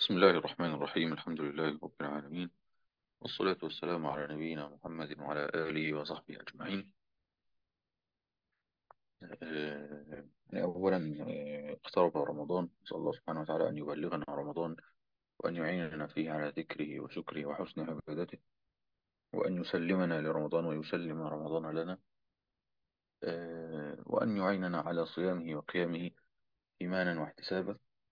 بسم الله الرحمن الرحيم الحمد لله رب العالمين والصلاة والسلام على نبينا محمد وعلى آله وصحبه أجمعين آه، أولا آه، اقترب رمضان نسأل الله سبحانه وتعالى أن يبلغنا رمضان وأن يعيننا فيه على ذكره وشكره وحسن عبادته وأن يسلمنا لرمضان ويسلم رمضان لنا آه، وأن يعيننا على صيامه وقيامه إيمانا واحتسابا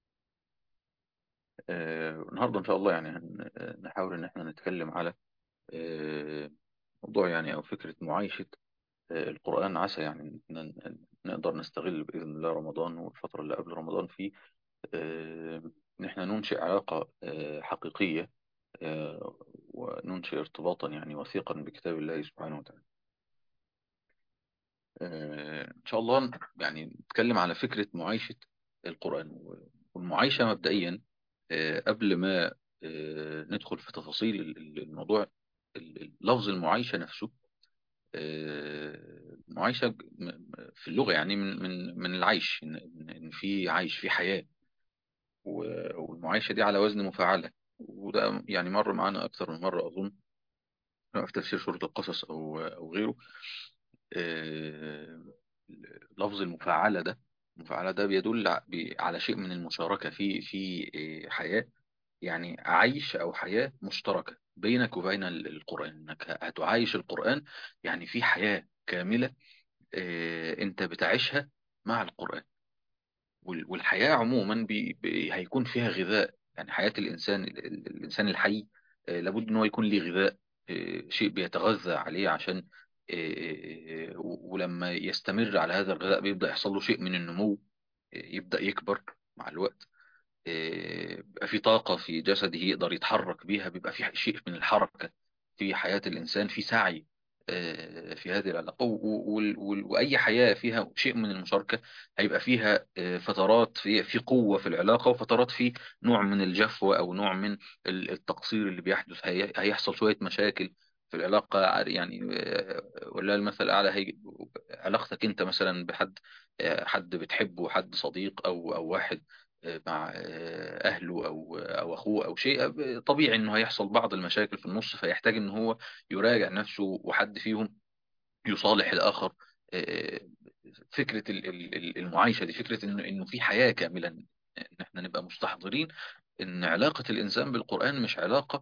آه، النهاردة إن شاء الله يعني هن- نحاول إن احنا نتكلم على آه، موضوع يعني أو فكرة معايشة آه، القرآن عسى يعني إن إن نقدر نستغل بإذن الله رمضان والفترة اللي قبل رمضان فيه آه، إن إحنا ننشئ علاقة آه، حقيقية آه، وننشئ ارتباطا يعني وثيقا بكتاب الله سبحانه وتعالى آه، إن شاء الله يعني نتكلم على فكرة معايشة القرآن والمعايشة مبدئيا آه، قبل ما آه، ندخل في تفاصيل ال- ال- الموضوع ال- ال- لفظ المعايشة نفسه آه، المعايشة ج- م- م- في اللغة يعني من من من العيش إن إن إن في عيش في حياة و- والمعايشة دي على وزن مفاعلة وده يعني مر معانا أكثر من مرة أظن في تفسير سورة القصص أو أو غيره آه، لفظ المفاعلة ده المفاعلة ده بيدل ع- بي- على شيء من المشاركة في في آه، حياة يعني عيش أو حياة مشتركة بينك وبين ال- القرآن إنك هتعايش القرآن يعني في حياة كاملة آه، أنت بتعيشها مع القرآن وال- والحياة عموما بي بي هيكون فيها غذاء يعني حياة الإنسان ال- ال- الإنسان الحي آه، لابد إن هو يكون ليه غذاء آه، شيء بيتغذى عليه عشان آه، آه، و- ولما يستمر على هذا الغذاء بيبدأ يحصل له شيء من النمو آه، يبدأ يكبر مع الوقت آه، بيبقى في طاقة في جسده يقدر يتحرك بيها بيبقى في شيء من الحركة في حياة الإنسان في سعي آه، في هذه العلاقة و- و- وال- وال- وأي حياة فيها شيء من المشاركة هيبقى فيها آه، فترات في في قوة في العلاقة وفترات في نوع من الجفوة أو نوع من ال- التقصير اللي بيحدث هي- هيحصل شوية مشاكل في العلاقة ع- يعني آه، ولا المثل الأعلى هي علاقتك أنت مثلا بحد آه، حد بتحبه حد صديق أو أو واحد مع اهله او او اخوه او شيء طبيعي انه هيحصل بعض المشاكل في النص فيحتاج ان هو يراجع نفسه وحد فيهم يصالح الاخر فكرة ال- ال- ال- المعايشة دي فكرة انه انه في حياة كاملة ان احنا نبقى مستحضرين ان علاقة الانسان بالقرآن مش علاقة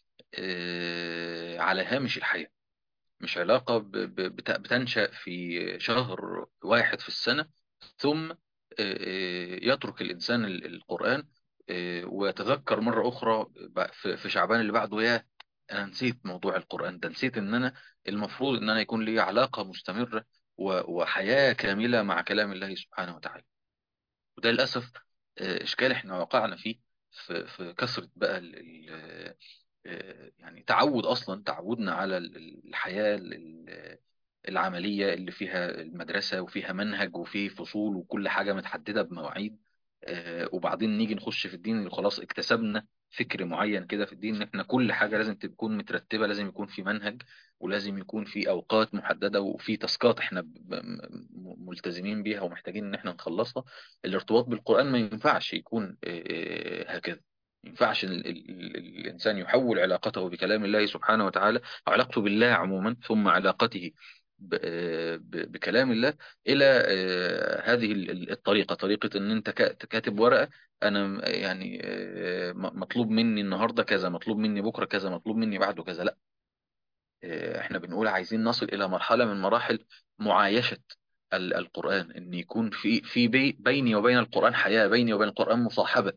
آه، على هامش الحياة مش علاقة ب- ب- بت- بتنشأ في شهر واحد في السنة ثم آه، آه، يترك الإنسان ال- القرآن آه، ويتذكر مرة أخرى ب- في في شعبان اللي بعده يا أنا نسيت موضوع القرآن ده نسيت إن أنا المفروض إن أنا يكون لي علاقة مستمرة و- وحياة كاملة مع كلام الله سبحانه وتعالى وده للأسف آه، إشكال إحنا وقعنا فيه في في كثرة بقى ال- ال- آه، يعني تعود أصلا تعودنا على ال- الحياة ال- العملية اللي فيها المدرسة وفيها منهج وفيه فصول وكل حاجة متحددة بمواعيد آه، وبعدين نيجي نخش في الدين اللي خلاص اكتسبنا فكر معين كده في الدين ان احنا كل حاجة لازم تكون مترتبة لازم يكون في منهج ولازم يكون في اوقات محددة وفي تاسكات احنا ب- ب- م- ملتزمين بيها ومحتاجين ان احنا نخلصها الارتباط بالقرآن ما ينفعش يكون آه، آه، هكذا ما ينفعش ال- ال- ال- الإنسان يحول علاقته بكلام الله سبحانه وتعالى علاقته بالله عموما ثم علاقته ب- آه، ب- بكلام الله إلى آه، هذه ال- ال- الطريقة طريقة إن أنت كا- كاتب ورقة أنا م- يعني آه، م- مطلوب مني النهاردة كذا مطلوب مني بكرة كذا مطلوب مني بعده كذا لا آه، إحنا بنقول عايزين نصل إلى مرحلة من مراحل معايشة ال- القرآن إن يكون في في بي بيني وبين القرآن حياة بيني وبين القرآن مصاحبة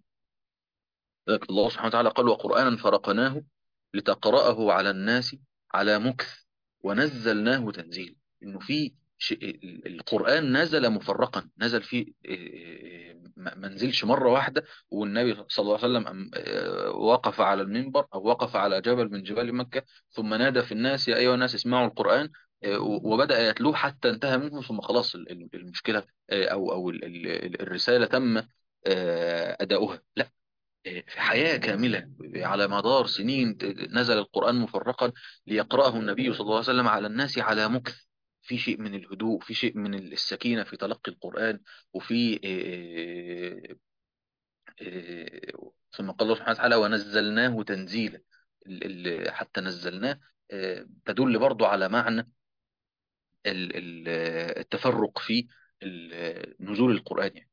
ذلك الله سبحانه وتعالى قال وقرآنا فرقناه لتقرأه على الناس على مكث ونزلناه تنزيل إنه في شيء القرآن نزل مفرقا نزل فيه إيه، ما ما نزلش مرة واحدة والنبي صلى الله عليه وسلم أم- آه، وقف على المنبر أو وقف على جبل من جبال مكة ثم نادى في الناس يا أيها الناس اسمعوا القرآن آه، وبدأ يتلوه حتى انتهى منه ثم خلاص ال- ال- المشكلة آه، أو أو ال- ال- الرسالة تم آه، أداؤها لا في حياة كاملة على مدار سنين نزل القرآن مفرقا ليقرأه النبي صلى الله عليه وسلم على الناس على مكث في شيء من الهدوء في شيء من السكينة في تلقي القرآن وفي آه، آه، ثم قال الله سبحانه وتعالى ونزلناه تنزيلا ال- ال- حتى نزلناه آه، تدل برضو على معنى ال- ال- التفرق في ال- نزول القرآن يعني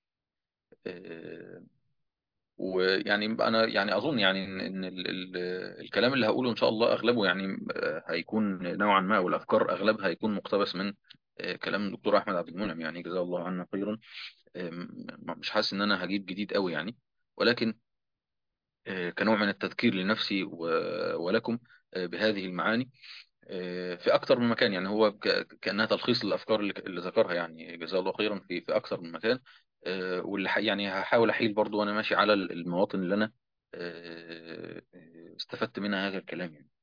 آه، ويعني انا يعني اظن يعني ان إن ال ال الكلام اللي هقوله ان شاء الله اغلبه يعني آه، هيكون نوعا ما والافكار اغلبها هيكون مقتبس من آه، كلام الدكتور احمد عبد المنعم يعني جزاه الله عنا خيرا آم، مش حاسس ان انا هجيب جديد قوي يعني ولكن آه، كنوع من التذكير لنفسي و- ولكم آه، بهذه المعاني آه، في اكثر من مكان يعني هو ك- كانها تلخيص للافكار اللي اللي ذكرها يعني جزاه الله خيرا في في اكثر من مكان آه، واللي ح- يعني هحاول احيل برضو وانا ماشي على المواطن اللي انا آه، آه، استفدت منها هذا الكلام يعني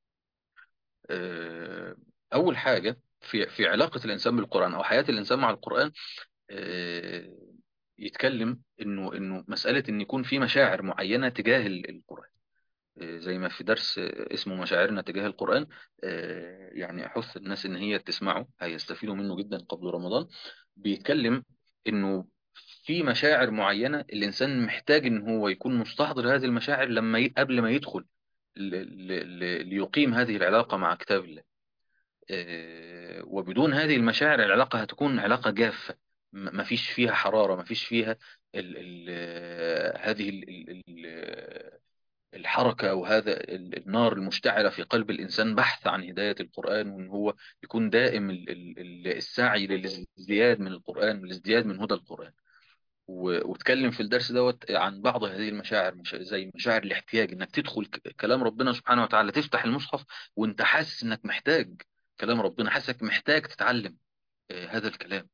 آه، اول حاجه في في علاقه الانسان بالقران او حياه الانسان مع القران آه، يتكلم انه انه مساله ان يكون في مشاعر معينه تجاه ال- القران آه، زي ما في درس آه، اسمه مشاعرنا تجاه القرآن آه، يعني أحث الناس إن هي تسمعه هيستفيدوا منه جدا قبل رمضان بيتكلم إنه في مشاعر معينة الإنسان محتاج إن هو يكون مستحضر هذه المشاعر لما ي... قبل ما يدخل ل... ل... ل... ليقيم هذه العلاقة مع كتاب الله آه، وبدون هذه المشاعر العلاقة هتكون علاقة جافة م- مفيش فيها حرارة مفيش فيها ال... ال... آه، هذه ال... ال... ال... الحركة أو هذا ال- النار المشتعلة في قلب الإنسان بحث عن هداية القرآن وإن هو يكون دائم ال- ال- ال- السعي للازدياد من القرآن والازدياد من هدى القرآن و- واتكلم في الدرس دوت عن بعض هذه المشاعر مش زي مشاعر الاحتياج إنك تدخل ك- كلام ربنا سبحانه وتعالى تفتح المصحف وإنت حاسس إنك محتاج كلام ربنا حاسسك محتاج تتعلم آه، هذا الكلام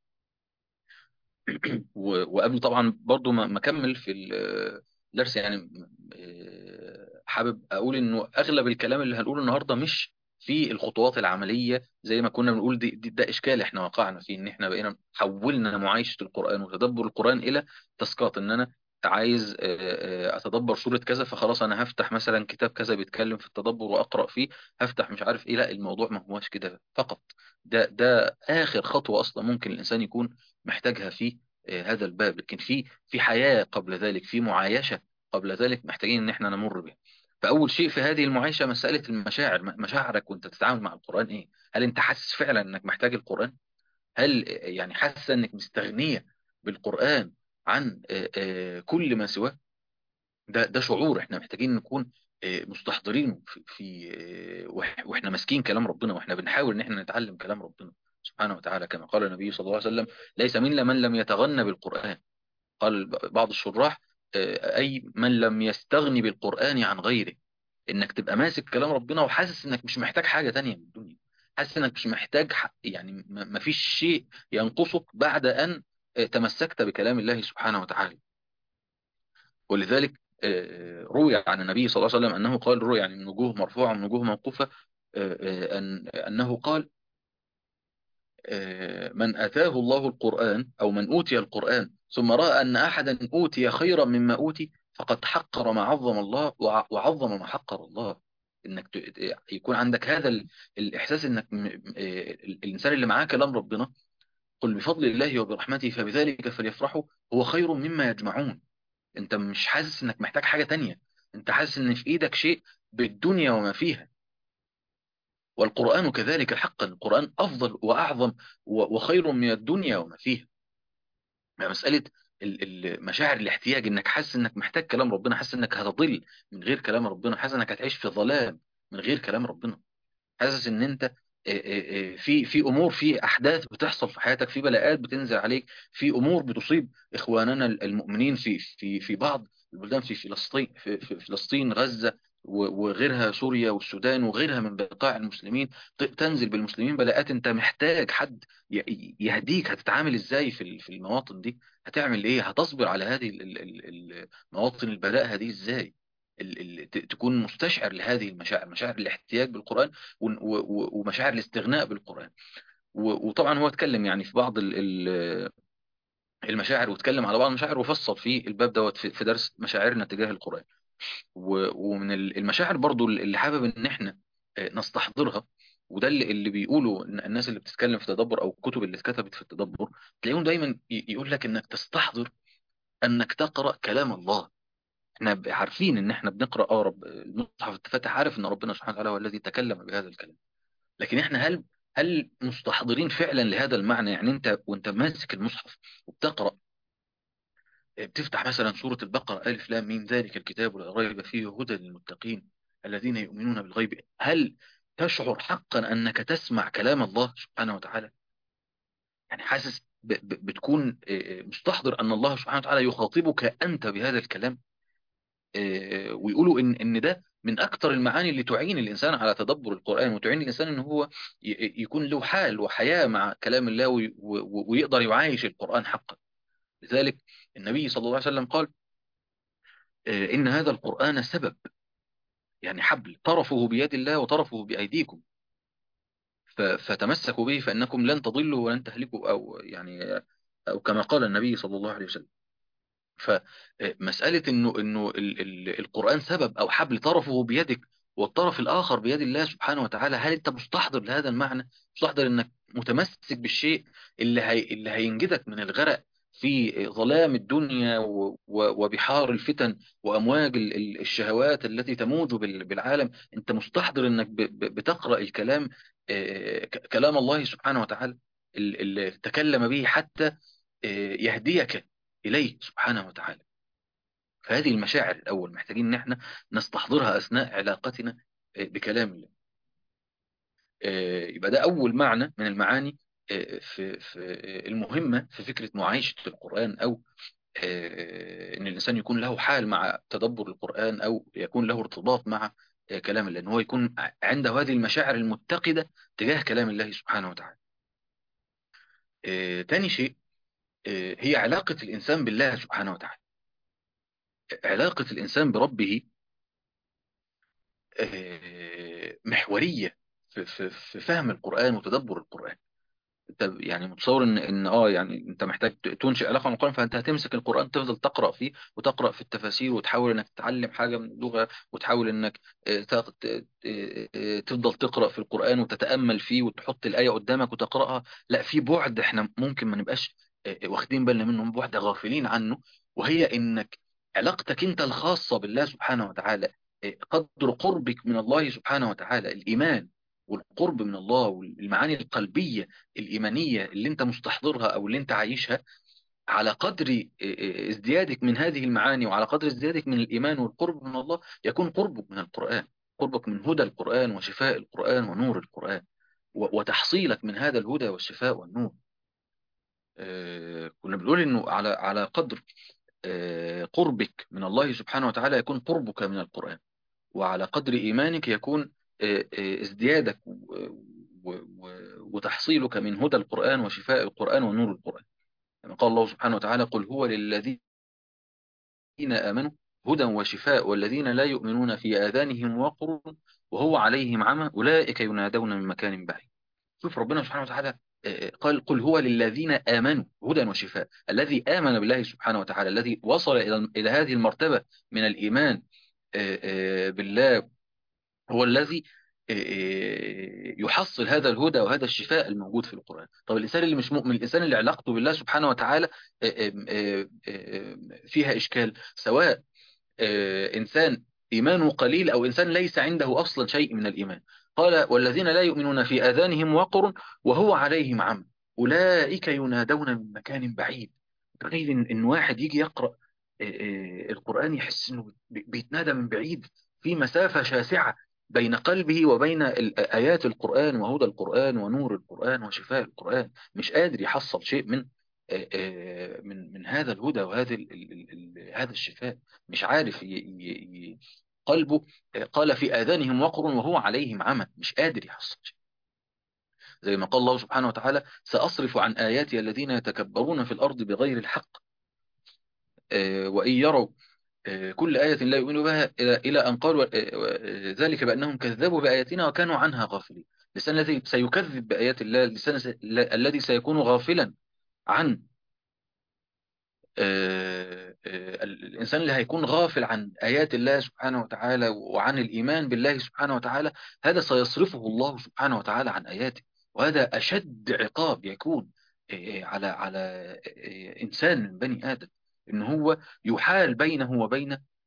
و- وقبل طبعا برضو ما ما اكمل في ال- الدرس يعني آه، حابب اقول انه اغلب الكلام اللي هنقوله النهارده مش في الخطوات العمليه زي ما كنا بنقول دي, دي ده اشكال احنا وقعنا فيه ان احنا بقينا حولنا معايشه القران وتدبر القران الى تاسكات ان انا عايز آه، آه، اتدبر سوره كذا فخلاص انا هفتح مثلا كتاب كذا بيتكلم في التدبر واقرا فيه هفتح مش عارف ايه لا الموضوع ما هوش كده فقط ده ده اخر خطوه اصلا ممكن الانسان يكون محتاجها فيه آه، هذا الباب لكن في في حياة قبل ذلك في معايشة قبل ذلك محتاجين ان احنا نمر بها فأول شيء في هذه المعايشة مسألة المشاعر م- مشاعرك وانت تتعامل مع القرآن ايه هل انت حاسس فعلا انك محتاج القرآن هل آه، يعني حاسس انك مستغنية بالقرآن عن آه، آه، كل ما سواه ده ده شعور احنا محتاجين نكون آه، مستحضرينه في, في آه، وإح- واحنا ماسكين كلام ربنا واحنا بنحاول ان احنا نتعلم كلام ربنا سبحانه وتعالى كما قال النبي صلى الله عليه وسلم ليس منا من لم يتغنى بالقرآن قال بعض الشراح آه، أي من لم يستغني بالقرآن عن غيره إنك تبقى ماسك كلام ربنا وحاسس إنك مش محتاج حاجة تانية من الدنيا حاسس إنك مش محتاج ح- يعني م- مفيش شيء ينقصك بعد أن آه، تمسكت بكلام الله سبحانه وتعالى ولذلك آه، روي عن النبي صلى الله عليه وسلم أنه قال روي يعني من وجوه مرفوعة ومن وجوه موقوفة آه، آه، أن أنه قال آه، من أتاه الله القرآن أو من أوتي القرآن ثم رأى أن أحدا أوتي خيرا مما أوتي فقد حقر ما عظم الله وع- وعظم ما حقر الله إنك ت- ت- يكون عندك هذا ال- الإحساس إنك م- م- آه، الإنسان اللي معاه كلام ربنا قل بفضل الله وبرحمته فبذلك فليفرحوا هو خير مما يجمعون أنت مش حاسس إنك محتاج حاجة تانية أنت حاسس إن في إيدك شيء بالدنيا وما فيها والقرآن كذلك حقا القرآن أفضل وأعظم و- وخير من الدنيا وما فيها يعني مسألة ال- ال- مشاعر الاحتياج انك حاسس انك محتاج كلام ربنا حاسس انك هتضل من غير كلام ربنا حاسس انك هتعيش في ظلام من غير كلام ربنا حاسس ان انت آه، آه، آه، في في امور في احداث بتحصل في حياتك في بلاءات بتنزل عليك في امور بتصيب اخواننا المؤمنين في في في بعض البلدان في فلسطين في في فلسطين غزة و- وغيرها سوريا والسودان وغيرها من بقاع المسلمين ت- تنزل بالمسلمين بلاءات انت محتاج حد ي- يهديك هتتعامل ازاي في ال- في المواطن دي هتعمل ايه هتصبر على هذه ال- ال- ال- مواطن البلاء هذه ازاي ال- ال- ت- تكون مستشعر لهذه المشاعر مشاعر الاحتياج بالقرآن ون- و- و- ومشاعر الاستغناء بالقرآن و- وطبعا هو اتكلم يعني في بعض ال- ال- المشاعر واتكلم على بعض المشاعر وفصل في الباب دوت في في درس مشاعرنا تجاه القرآن و- ومن ال- المشاعر برضو اللي حابب ان احنا آه، نستحضرها وده اللي اللي بيقولوا إن الناس اللي بتتكلم في تدبر او الكتب اللي اتكتبت في التدبر تلاقيهم دايما ي- يقول لك انك تستحضر انك تقرأ كلام الله احنا ب- عارفين ان احنا بنقرا اه رب المصحف انت فاتح عارف ان ربنا سبحانه وتعالى هو الذي تكلم بهذا الكلام لكن احنا هل هل مستحضرين فعلا لهذا المعنى يعني انت وانت ماسك المصحف وبتقرا بتفتح مثلا سورة البقرة ألف لام ميم ذلك الكتاب لا ريب فيه هدى للمتقين الذين يؤمنون بالغيب هل تشعر حقا أنك تسمع كلام الله سبحانه وتعالى يعني حاسس ب ب بتكون آه، مستحضر أن الله سبحانه وتعالى يخاطبك أنت بهذا الكلام آه، ويقولوا إن إن ده من أكثر المعاني اللي تعين الإنسان على تدبر القرآن وتعين الإنسان إن هو ي- يكون له حال وحياة مع كلام الله وي- و- ويقدر يعايش القرآن حقا لذلك النبي صلى الله عليه وسلم قال آه، إن هذا القرآن سبب يعني حبل طرفه بيد الله وطرفه بأيديكم ف- فتمسكوا به فإنكم لن تضلوا ولن تهلكوا أو يعني أو كما قال النبي صلى الله عليه وسلم فمسألة إنه إنه ال- ال- القرآن سبب أو حبل طرفه بيدك والطرف الآخر بيد الله سبحانه وتعالى هل أنت مستحضر لهذا المعنى مستحضر إنك متمسك بالشيء اللي هي اللي هينجدك من الغرق في ظلام الدنيا و- و- وبحار الفتن وأمواج ال- ال- الشهوات التي تموج بال- بالعالم أنت مستحضر إنك ب- ب- بتقرأ الكلام آه، ك- كلام الله سبحانه وتعالى ال- اللي تكلم به حتى آه، يهديك إليه سبحانه وتعالى فهذه المشاعر الأول محتاجين إن احنا نستحضرها أثناء علاقتنا آه، بكلام الله آه، يبقى ده أول معنى من المعاني آه، في في آه، المهمة في فكرة معايشة القرآن أو آه، إن الإنسان يكون له حال مع تدبر القرآن أو يكون له ارتباط مع آه، كلام الله إن هو يكون عنده هذه المشاعر المتقدة تجاه كلام الله سبحانه وتعالى آه، تاني شيء آه، هي علاقة الإنسان بالله سبحانه وتعالى علاقة الإنسان بربه آه، محورية في في في فهم القرآن وتدبر القرآن انت يعني متصور ان ان اه يعني انت محتاج ت- تنشئ علاقه مع القران فانت هتمسك القران تفضل تقرا فيه وتقرا في التفاسير وتحاول انك تتعلم حاجه من اللغه وتحاول انك آه، تاخد- ت- ت- آه، تفضل تقرا في القران وتتامل فيه وتحط الايه قدامك وتقراها لا في بعد احنا ممكن ما نبقاش آه، واخدين بالنا منه بعد غافلين عنه وهي انك علاقتك انت الخاصه بالله سبحانه وتعالى آه، قدر قربك من الله سبحانه وتعالى الايمان والقرب من الله والمعاني القلبيه الإيمانية اللي أنت مستحضرها أو اللي أنت عايشها على قدر ازديادك من هذه المعاني وعلى قدر ازديادك من الإيمان والقرب من الله يكون قربك من القرآن قربك من هدى القرآن وشفاء القرآن ونور القرآن و- وتحصيلك من هذا الهدى والشفاء والنور آه، كنا بنقول إنه على على قدر آه، قربك من الله سبحانه وتعالى يكون قربك من القرآن وعلى قدر إيمانك يكون آه، آه، ازديادك و- و- و- وتحصيلك من هدى القرآن وشفاء القرآن ونور القرآن كما قال الله سبحانه وتعالى قل هو للذين آمنوا هدى وشفاء والذين لا يؤمنون في آذانهم وقر وهو عليهم عمى أولئك ينادون من مكان بعيد شوف ربنا سبحانه وتعالى آه، قال قل هو للذين آمنوا هدى وشفاء الذي آمن بالله سبحانه وتعالى الذي وصل إلى إلى هذه المرتبة من الإيمان آه، آه، بالله هو الذي آه، آه، يحصل هذا الهدى وهذا الشفاء الموجود في القرآن طب الإنسان اللي مش مؤمن الإنسان اللي علاقته بالله سبحانه وتعالى آه، آه، آه، آه، فيها إشكال سواء آه، إنسان إيمانه قليل أو إنسان ليس عنده أصلا شيء من الإيمان قال والذين لا يؤمنون في آذانهم وقر وهو عليهم عمى أولئك ينادون من مكان بعيد تخيل إن إن واحد يجي يقرأ آه، آه، القرآن يحس إنه بي- بيتنادى من بعيد في مسافة شاسعة بين قلبه وبين ال- آيات القرآن وهدى القرآن ونور القرآن وشفاء القرآن مش قادر يحصل شيء من آه، آه، من من هذا الهدى وهذا ال- ال- ال- ال- هذا الشفاء مش عارف ي... ي... ي... قلبه آه، قال في آذانهم وقر وهو عليهم عمى مش قادر يحصل شيء زي ما قال الله سبحانه وتعالى سأصرف عن آياتي الذين يتكبرون في الأرض بغير الحق آه، وإن يروا آه، كل آية لا يؤمنوا بها إلى إلى أن قالوا آه، آه، ذلك بأنهم كذبوا بآياتنا وكانوا عنها غافلين الإنسان الذي سيكذب بآيات الله الإنسان س- الذي سيكون غافلا عن آه، آه، الإنسان اللي هيكون غافل عن آيات الله سبحانه وتعالى وعن الإيمان بالله سبحانه وتعالى هذا سيصرفه الله سبحانه وتعالى عن آياته وهذا أشد عقاب يكون آه، على على آه، إنسان من بني آدم إن هو يحال بينه وبين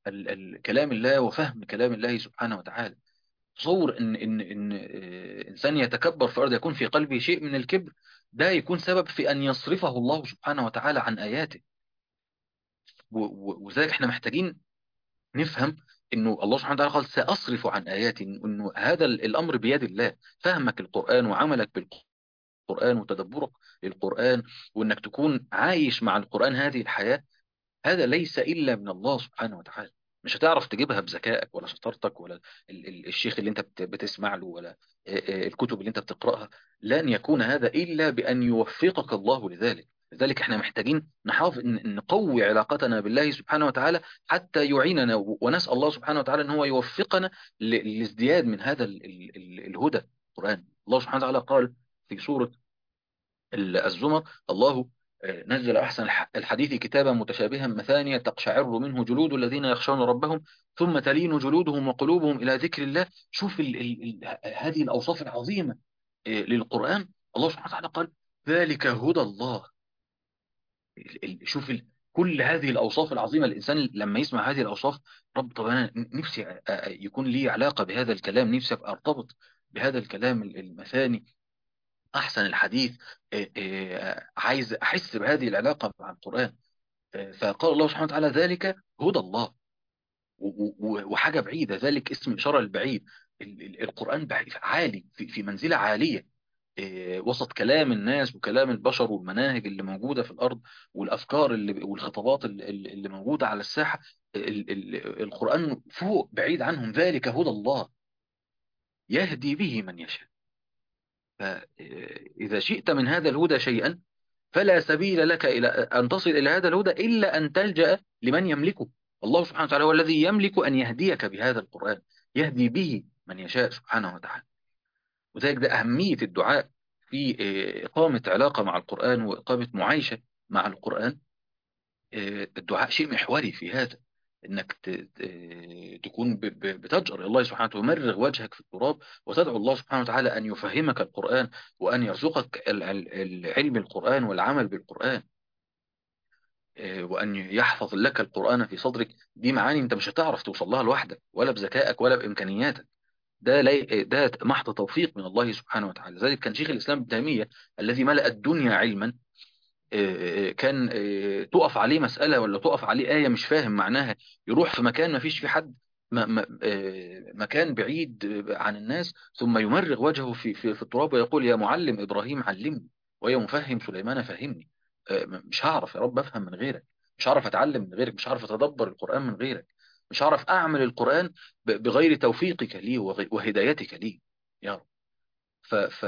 ال ال كلام الله وفهم كلام الله سبحانه وتعالى تصور ان ان ان آه، انسان يتكبر في الارض يكون في قلبه شيء من الكبر ده يكون سبب في ان يصرفه الله سبحانه وتعالى عن اياته و- و- وذلك احنا محتاجين نفهم انه الله سبحانه وتعالى قال ساصرف عن اياتي انه هذا ال- الامر بيد الله فهمك القران وعملك بالقران وتدبرك للقران وانك تكون عايش مع القران هذه الحياه هذا ليس إلا من الله سبحانه وتعالى مش هتعرف تجيبها بذكائك ولا شطارتك ولا ال- ال- الشيخ اللي انت بت- بتسمع له ولا آه، آه، الكتب اللي انت بتقرأها لن يكون هذا إلا بأن يوفقك الله لذلك لذلك احنا محتاجين نحافظ ن- نقوي علاقتنا بالله سبحانه وتعالى حتى يعيننا و- ونسأل الله سبحانه وتعالى ان هو يوفقنا ل- للازدياد من هذا ال- ال- ال- الهدى القرآن الله سبحانه وتعالى قال في سورة ال- الزمر الله آه، نزل أحسن الح- الحديث كتابا متشابها مثانية تقشعر منه جلود الذين يخشون ربهم ثم تلين جلودهم وقلوبهم إلى ذكر الله شوف ال ال ال هذه الأوصاف العظيمة آه، للقرآن الله سبحانه وتعالى قال ذلك هدى الله ال- ال- شوف ال كل هذه الأوصاف العظيمة الإنسان لما يسمع هذه الأوصاف رب طب أنا نفسي أ- أ- يكون لي علاقة بهذا الكلام نفسي أبقى أرتبط بهذا الكلام المثاني احسن الحديث آه، آه، عايز احس بهذه العلاقه مع القران آه، فقال الله سبحانه وتعالى ذلك هدى الله و- و- وحاجه بعيده ذلك اسم اشاره للبعيد ال- ال- القران بعيد عالي في في منزله عاليه آه، وسط كلام الناس وكلام البشر والمناهج اللي موجوده في الارض والافكار اللي والخطابات اللي, اللي اللي موجوده على الساحه ال- ال- القران فوق بعيد عنهم ذلك هدى الله يهدي به من يشاء فإذا شئت من هذا الهدى شيئا فلا سبيل لك إلى أن تصل إلى هذا الهدى إلا أن تلجأ لمن يملكه الله سبحانه وتعالى هو الذي يملك أن يهديك بهذا القرآن يهدي به من يشاء سبحانه وتعالى وذلك ده أهمية الدعاء في آه، إقامة علاقة مع القرآن وإقامة معايشة مع القرآن آه، الدعاء شيء محوري في هذا انك ت- ت- تكون ب- ب- بتجأر إلى الله سبحانه وتعالى تمرغ وجهك في التراب وتدعو الله سبحانه وتعالى ان يفهمك القرآن وان يرزقك ال- ال- العلم القرآن والعمل بالقرآن آه، وان يحفظ لك القرآن في صدرك دي معاني انت مش هتعرف توصل لها لوحدك ولا بذكائك ولا بامكانياتك ده لي ده محض توفيق من الله سبحانه وتعالى ذلك كان شيخ الاسلام ابن تيمية الذي ملأ الدنيا علما كان آه، تقف عليه مسألة ولا تقف عليه آية مش فاهم معناها يروح في مكان ما فيش فيه حد م- م- آه، مكان بعيد آه، عن الناس ثم يمرغ وجهه في في في التراب ويقول يا معلم إبراهيم علمني ويا مفهم سليمان فهمني آه، م- مش هعرف يا رب أفهم من غيرك مش هعرف أتعلم من غيرك مش هعرف أتدبر القرآن من غيرك مش هعرف أعمل القرآن ب- بغير توفيقك لي وغ- وهدايتك لي يا رب ف ف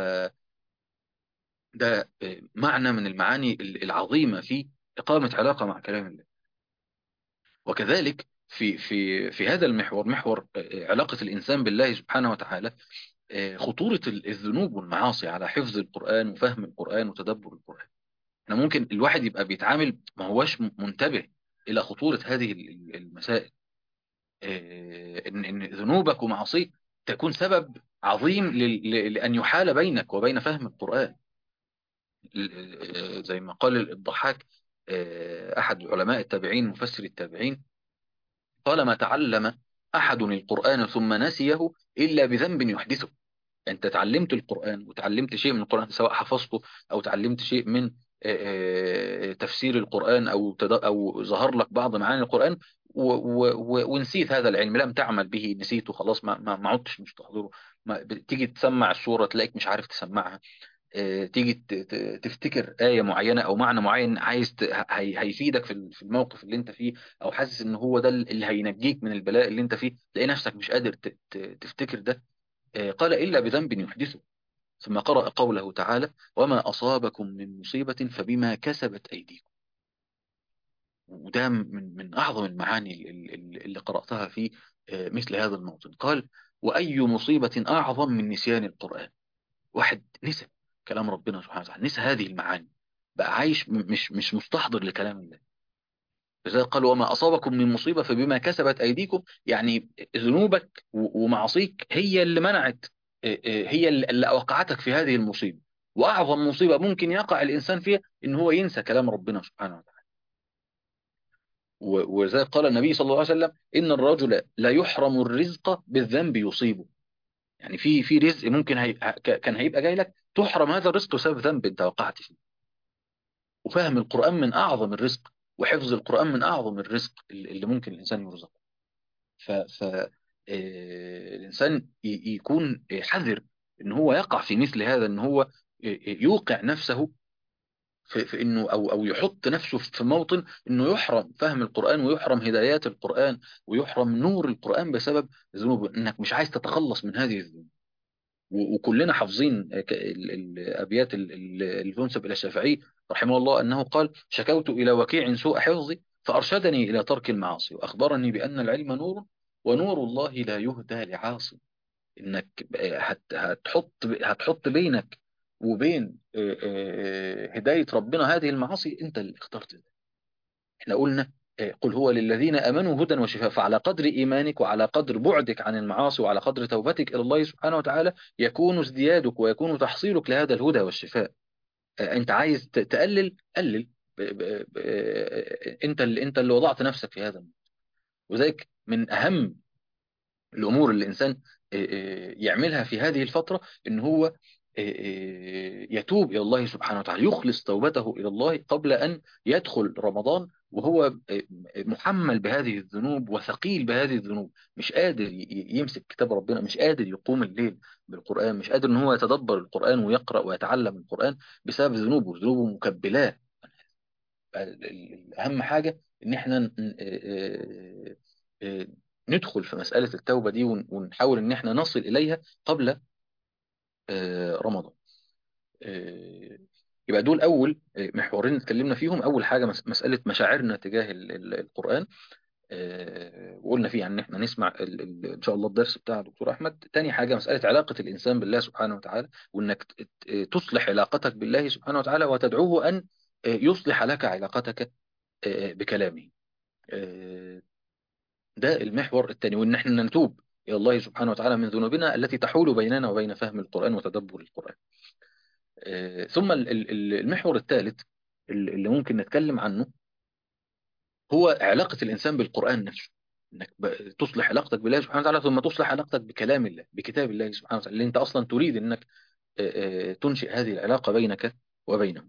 ده آه، معنى من المعاني العظيمة في إقامة علاقة مع كلام الله وكذلك في في في هذا المحور محور آه، علاقة الإنسان بالله سبحانه وتعالى آه، خطورة ال- الذنوب والمعاصي على حفظ القرآن وفهم القرآن وتدبر القرآن احنا ممكن الواحد يبقى بيتعامل ما هوش م- منتبه إلى خطورة هذه ال- ال- المسائل آه، إن إن ذنوبك ومعاصيك تكون سبب عظيم لل- ل- لأن يحال بينك وبين فهم القرآن ال- آه، زي ما قال الضحاك آه، أحد علماء التابعين مفسر التابعين قال ما تعلم أحد القرآن ثم نسيه إلا بذنب يحدثه أنت تعلمت القرآن وتعلمت شيء من القرآن سواء حفظته أو تعلمت شيء من آه، آه، تفسير القرآن أو تد- أو ظهر لك بعض معاني القرآن و- و- و- ونسيت هذا العلم لم تعمل به نسيته خلاص ما ما ما عدتش مش تحضره ما تيجي تسمع السورة تلاقيك مش عارف تسمعها آه، تيجي ت- ت- تفتكر آية معينة أو معنى معين عايز ت- هي- هيفيدك في ال- في الموقف اللي أنت فيه أو حاسس إن هو ده اللي هينجيك من البلاء اللي أنت فيه تلاقي نفسك مش قادر ت- ت- تفتكر ده آه، قال إلا بذنب يحدثه ثم قرأ قوله تعالى وما أصابكم من مصيبة فبما كسبت أيديكم وده من من أعظم المعاني ال- ال- اللي قرأتها في آه، مثل هذا الموطن قال وأي مصيبة أعظم من نسيان القرآن واحد نسى كلام ربنا سبحانه وتعالى نسى هذه المعاني بقى عايش م- مش مش مستحضر لكلام الله لذلك قال وما أصابكم من مصيبة فبما كسبت أيديكم يعني ذنوبك و- ومعاصيك هي اللي منعت آه، آه، هي اللي اللي أوقعتك في هذه المصيبة وأعظم مصيبة ممكن يقع الإنسان فيها إن هو ينسى كلام ربنا سبحانه وتعالى و- وذلك قال النبي صلى الله عليه وسلم إن الرجل لا يحرم الرزق بالذنب يصيبه يعني في في رزق ممكن هي... ك- كان هيبقى جاي لك تحرم هذا الرزق بسبب ذنب انت وقعت فيه وفهم القرآن من أعظم الرزق وحفظ القرآن من أعظم الرزق اللي اللي ممكن الإنسان يرزقه ف... ف... آه، الإنسان ي- يكون حذر إن هو يقع في مثل هذا إن هو يوقع نفسه في, في إنه أو أو يحط نفسه في موطن إنه يحرم فهم القرآن ويحرم هدايات القرآن ويحرم نور القرآن بسبب ذنوب إنك مش عايز تتخلص من هذه الذنوب و- وكلنا حافظين ك- ال- ال- أبيات ال- ال- اللي تنسب إلى الشافعي رحمه الله أنه قال شكوت إلى وكيع سوء حفظي فأرشدني إلى ترك المعاصي وأخبرني بأن العلم نور ونور الله لا يهدى لعاصي إنك هت- هتحط هتحط بينك وبين آه، آه، هداية ربنا هذه المعاصي أنت اللي اخترت ده احنا قلنا آه، قل هو للذين امنوا هدى وشفاء فعلى قدر ايمانك وعلى قدر بعدك عن المعاصي وعلى قدر توبتك الى الله سبحانه وتعالى يكون ازديادك ويكون تحصيلك لهذا الهدى والشفاء آه، انت عايز ت- تقلل قلل ب- ب- ب- آه، انت اللي انت اللي وضعت نفسك في هذا وذلك من اهم الامور اللي الانسان آه، آه، يعملها في هذه الفتره ان هو آه، آه، يتوب الى الله سبحانه وتعالى يخلص توبته الى الله قبل ان يدخل رمضان وهو آه، محمل بهذه الذنوب وثقيل بهذه الذنوب مش قادر ي- ي- يمسك كتاب ربنا مش قادر يقوم الليل بالقرآن مش قادر ان هو يتدبر القرآن ويقرأ ويتعلم القرآن بسبب ذنوبه ذنوبه مكبلاه ال- ال- اهم حاجة ان احنا ن- آه، آه، آه، ندخل في مسألة التوبة دي ون- ونحاول ان احنا نصل اليها قبل آه، رمضان آه، يبقى دول اول آه، محورين اتكلمنا فيهم اول حاجة مس- مسألة مشاعرنا تجاه ال- ال- القرآن آه، وقلنا فيه يعني ان احنا نسمع ال ال ان شاء الله الدرس بتاع دكتور احمد تاني حاجة مسألة علاقة الانسان بالله سبحانه وتعالى وانك ت- ت- تصلح علاقتك بالله سبحانه وتعالى وتدعوه ان آه، يصلح لك علاقتك آه، بكلامه آه، ده المحور الثاني وان احنا نتوب الى الله سبحانه وتعالى من ذنوبنا التي تحول بيننا وبين فهم القرآن وتدبر القرآن آه، ثم ال- ال- ال- المحور الثالث اللي ممكن نتكلم عنه هو علاقة الإنسان بالقرآن نفسه انك ب- تصلح علاقتك بالله سبحانه وتعالى ثم تصلح علاقتك بكلام الله بكتاب الله سبحانه وتعالى اللي انت اصلا تريد انك آه، آه، تنشئ هذه العلاقة بينك وبينه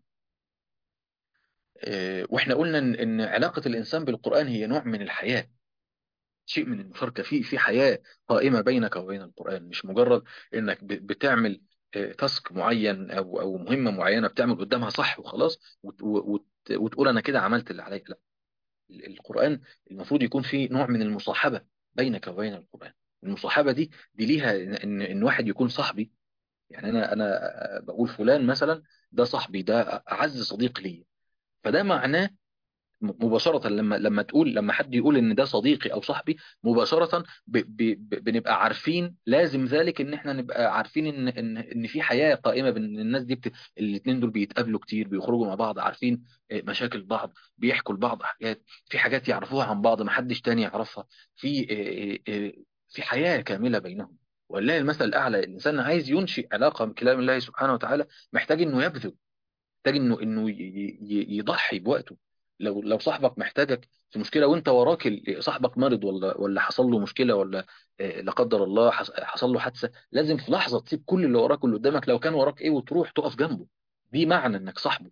آه، واحنا قلنا ان إن علاقة الإنسان بالقرآن هي نوع من الحياة شيء من المشاركة في في حياة قائمة بينك وبين القرآن مش مجرد انك ب- بتعمل آه، تاسك معين او او مهمة معينة بتعمل قدامها صح وخلاص وت- وت- وتقول انا كده عملت اللي عليا لا ال- القرآن المفروض يكون فيه نوع من المصاحبة بينك وبين القرآن المصاحبة دي دي ليها ان ان إن واحد يكون صاحبي يعني انا انا بقول فلان مثلا ده صاحبي ده اعز صديق لي فده معناه مباشرة لما لما تقول لما حد يقول ان ده صديقي او صاحبي مباشرة ب ب ب بنبقى عارفين لازم ذلك ان احنا نبقى عارفين ان ان ان في حياة قائمة بين الناس دي بت... الاثنين دول بيتقابلوا كتير بيخرجوا مع بعض عارفين آه، مشاكل بعض بيحكوا لبعض حاجات في حاجات يعرفوها عن بعض ما حدش تاني يعرفها في آه، آه، آه، في حياة كاملة بينهم ولله المثل الأعلى الإنسان عايز ينشئ علاقة بكلام الله سبحانه وتعالى محتاج إنه يبذل محتاج انه انه ي- ي- يضحي بوقته لو لو صاحبك محتاجك في مشكله وانت وراك ال- صاحبك مرض ولا ولا حصل له مشكله ولا آه، لا قدر الله حص- حصل له حادثه لازم في لحظه تسيب كل اللي وراك واللي قدامك لو كان وراك ايه وتروح تقف جنبه دي معنى انك صاحبه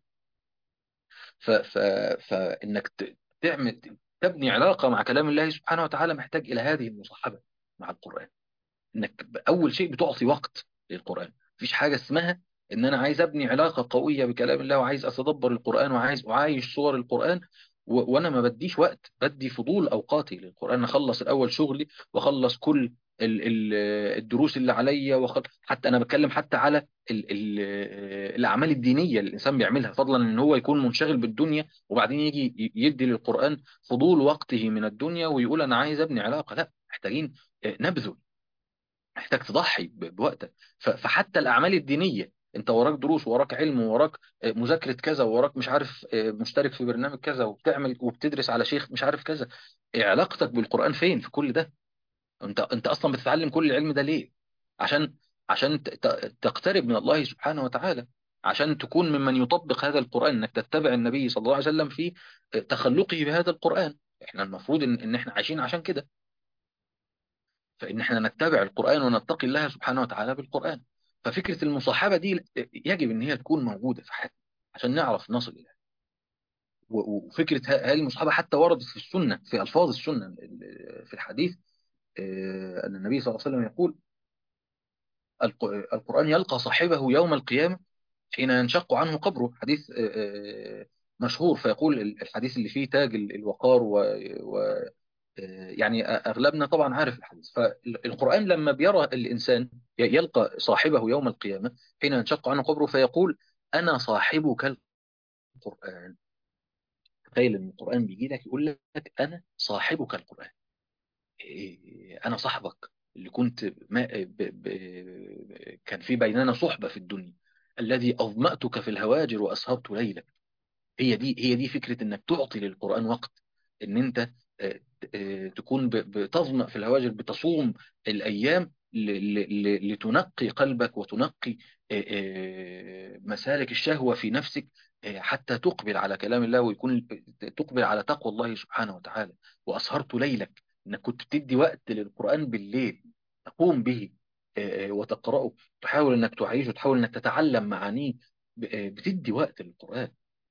ف ف فانك ت- تعمل تبني علاقه مع كلام الله سبحانه وتعالى محتاج الى هذه المصاحبه مع القران انك ب- اول شيء بتعطي وقت للقرآن مفيش حاجة اسمها ان انا عايز ابني علاقة قوية بكلام الله وعايز اتدبر القرآن وعايز اعايش صور القرآن و... وانا ما بديش وقت بدي فضول اوقاتي للقرآن اخلص الاول شغلي واخلص كل ال... ال... الدروس اللي عليا وخل... حتى انا بتكلم حتى على ال... ال... الاعمال الدينية اللي الانسان بيعملها فضلا ان هو يكون منشغل بالدنيا وبعدين يجي ي- يدي للقرآن فضول وقته من الدنيا ويقول انا عايز ابني علاقة لا محتاجين آه، نبذل محتاج تضحي ب- بوقتك ف- فحتى الأعمال الدينية انت وراك دروس وراك علم وراك آه، مذاكرة كذا وراك مش عارف آه، مشترك في برنامج كذا وبتعمل وبتدرس على شيخ مش عارف كذا آه، علاقتك بالقرآن فين في كل ده انت انت اصلا بتتعلم كل العلم ده ليه عشان عشان ت- ت- تقترب من الله سبحانه وتعالى عشان تكون ممن يطبق هذا القرآن انك تتبع النبي صلى الله عليه وسلم في آه، تخلقه بهذا القرآن احنا المفروض ان, إن احنا عايشين عشان كده فإن احنا نتبع القرآن ونتقي الله سبحانه وتعالى بالقرآن ففكرة المصاحبة دي يجب ان هي تكون موجودة في حياتنا عشان نعرف نصل إليها و- وفكرة ه- هذه المصاحبة حتى وردت في السنة في ألفاظ السنة ال- في الحديث آه، أن النبي صلى الله عليه وسلم يقول الق- القرآن يلقى صاحبه يوم القيامة حين ينشق عنه قبره حديث آه، آه، مشهور فيقول الحديث اللي فيه تاج ال- الوقار و و- آه، يعني أغلبنا طبعا عارف الحديث فالقرآن لما بيرى الإنسان ي- يلقى صاحبه يوم القيامة حين ينشق عنه قبره فيقول أنا صاحبك القرآن تخيل ان القرآن بيجي لك يقول لك أنا صاحبك القرآن إيه، أنا صاحبك اللي كنت ما ب... ب... كان في بيننا صحبة في الدنيا الذي أظمأتك في الهواجر وأسهرت ليلك هي دي هي دي فكرة انك تعطي للقرآن وقت ان انت آه، آه، تكون ب- بتظمأ في الهواجر بتصوم الايام ل- ل- ل- لتنقي قلبك وتنقي آه، آه، مسالك الشهوة في نفسك آه، حتى تقبل على كلام الله ويكون تقبل على تقوى الله سبحانه وتعالى وأسهرت ليلك انك كنت بتدي وقت للقرآن بالليل تقوم به آه، آه، وتقرأه تحاول انك تعيشه تحاول انك تتعلم معانيه ب- آه، بتدي وقت للقرآن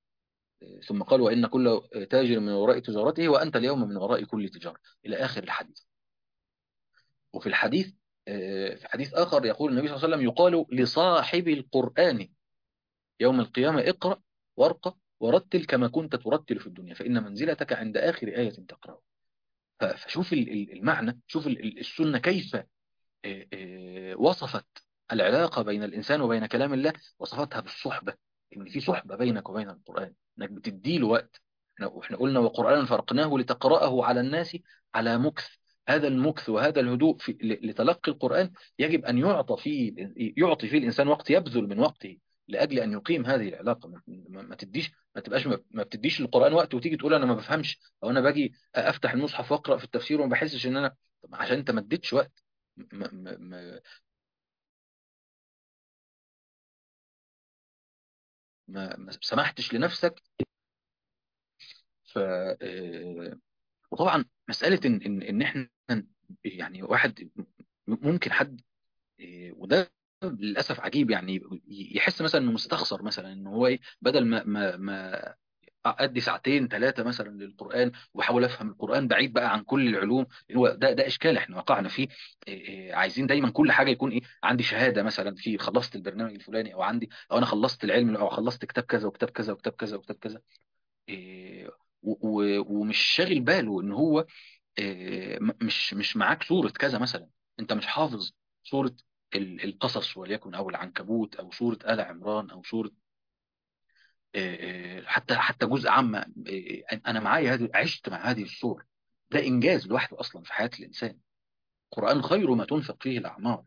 ثم قال وإن كل تاجر من وراء تجارته وأنت اليوم من وراء كل تجارة إلى آخر الحديث وفي الحديث آه، في حديث آخر يقول النبي صلى الله عليه وسلم يقال لصاحب القرآن يوم القيامة اقرأ وارقى ورتل كما كنت ترتل في الدنيا فإن منزلتك عند آخر آية تقرأها ف- فشوف ال- ال- المعنى شوف ال- ال- السنة كيف آه، آه، وصفت العلاقة بين الإنسان وبين كلام الله وصفتها بالصحبة إن في صحبة بينك وبين القرآن إنك بتديله وقت إحنا وإحنا قلنا وقرآنا فرقناه لتقرأه على الناس على مكث هذا المكث وهذا الهدوء في ل- لتلقي القرآن يجب أن يعطى فيه يعطي فيه الإنسان وقت يبذل من وقته لأجل أن يقيم هذه العلاقة ما ما- ما تديش ما تبقاش ما ما بتديش للقرآن وقت وتيجي تقول أنا ما بفهمش أو أنا باجي أفتح المصحف وأقرأ في التفسير وما بحسش إن أنا طب عشان أنت ما اديتش وقت ما ما ما ما ما سمحتش لنفسك ف آه، وطبعا مسألة إن إن إن إحنا يعني واحد ممكن حد آه، وده للأسف عجيب يعني يحس مثلا إنه مستخسر مثلا إن هو إيه بدل ما ما ما أدي ساعتين ثلاثة مثلا للقرآن وبحاول أفهم القرآن بعيد بقى عن كل العلوم هو ده ده إشكال إحنا وقعنا فيه آه، آه، عايزين دايما كل حاجة يكون إيه عندي شهادة مثلا في خلصت البرنامج الفلاني أو عندي أو أنا خلصت العلم أو خلصت كتاب كذا وكتاب كذا وكتاب كذا وكتاب كذا إيه، و- و- ومش شاغل باله ان هو إيه، م- مش مش معاك سورة كذا مثلا انت مش حافظ سورة ال- القصص وليكن او العنكبوت او سورة آل عمران او سورة إيه، إيه، حتى حتى جزء عامة إيه، انا معايا هذه عشت مع هذه السور ده انجاز لوحده اصلا في حياة الانسان القرآن خير ما تنفق فيه الاعمار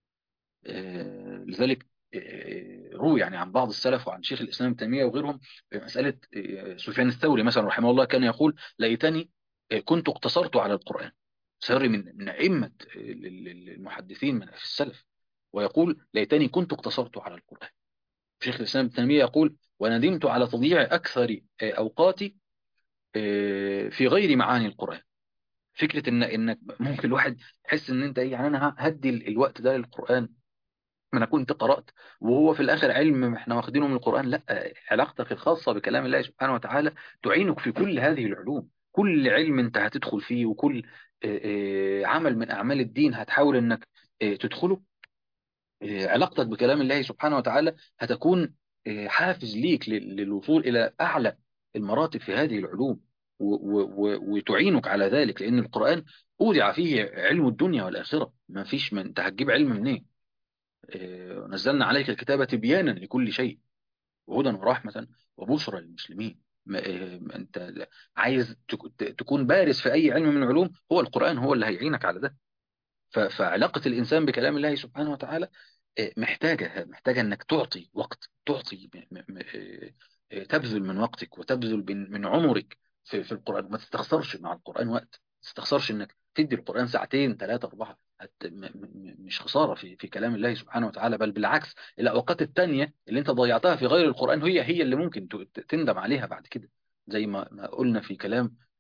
آه، لذلك آه، روي يعني عن بعض السلف وعن شيخ الإسلام ابن تيمية وغيرهم آه، مسألة آه، سفيان الثوري مثلا رحمه الله كان يقول ليتني آه، كنت اقتصرت على القرآن ثوري من من أئمة آه، المحدثين من في السلف ويقول ليتني كنت اقتصرت على القرآن شيخ الإسلام ابن تيمية يقول وندمت على تضييع أكثر آه، أوقاتي آه، في غير معاني القرآن فكرة إن إنك ممكن الواحد يحس إن أنت إيه يعني أنا هدي الوقت ده للقرآن ما انا كنت قرأت وهو في الاخر علم احنا واخدينه من القرآن لا علاقتك الخاصة بكلام الله سبحانه وتعالى تعينك في كل هذه العلوم كل علم انت هتدخل فيه وكل آه، آه، عمل من اعمال الدين هتحاول انك آه، تدخله آه، علاقتك بكلام الله سبحانه وتعالى هتكون آه، حافز ليك لل- للوصول الى اعلى المراتب في هذه العلوم و- و- و- وتعينك على ذلك لان القرآن أودع فيه علم الدنيا والآخرة ما فيش من انت هتجيب علم منين آه، نزلنا عليك الكتاب تبيانا لكل شيء وهدى ورحمة وبشرى للمسلمين ما آه، انت عايز تك- ت- تكون بارز في اي علم من العلوم هو القرآن هو اللي هيعينك على ده ف- فعلاقة الانسان بكلام الله سبحانه وتعالى آه، محتاجة محتاجة انك تعطي وقت تعطي م- م- م- آه، آه، تبذل من وقتك وتبذل من من عمرك في في القرآن ما تستخسرش مع القرآن وقت ما تستخسرش انك تدي القرآن ساعتين ثلاثة أربعة هت- م- م- مش خسارة في في كلام الله سبحانه وتعالى بل بالعكس الأوقات التانية اللي أنت ضيعتها في غير القرآن هي هي اللي ممكن ت- ت- تندم عليها بعد كده زي ما ما قلنا في كلام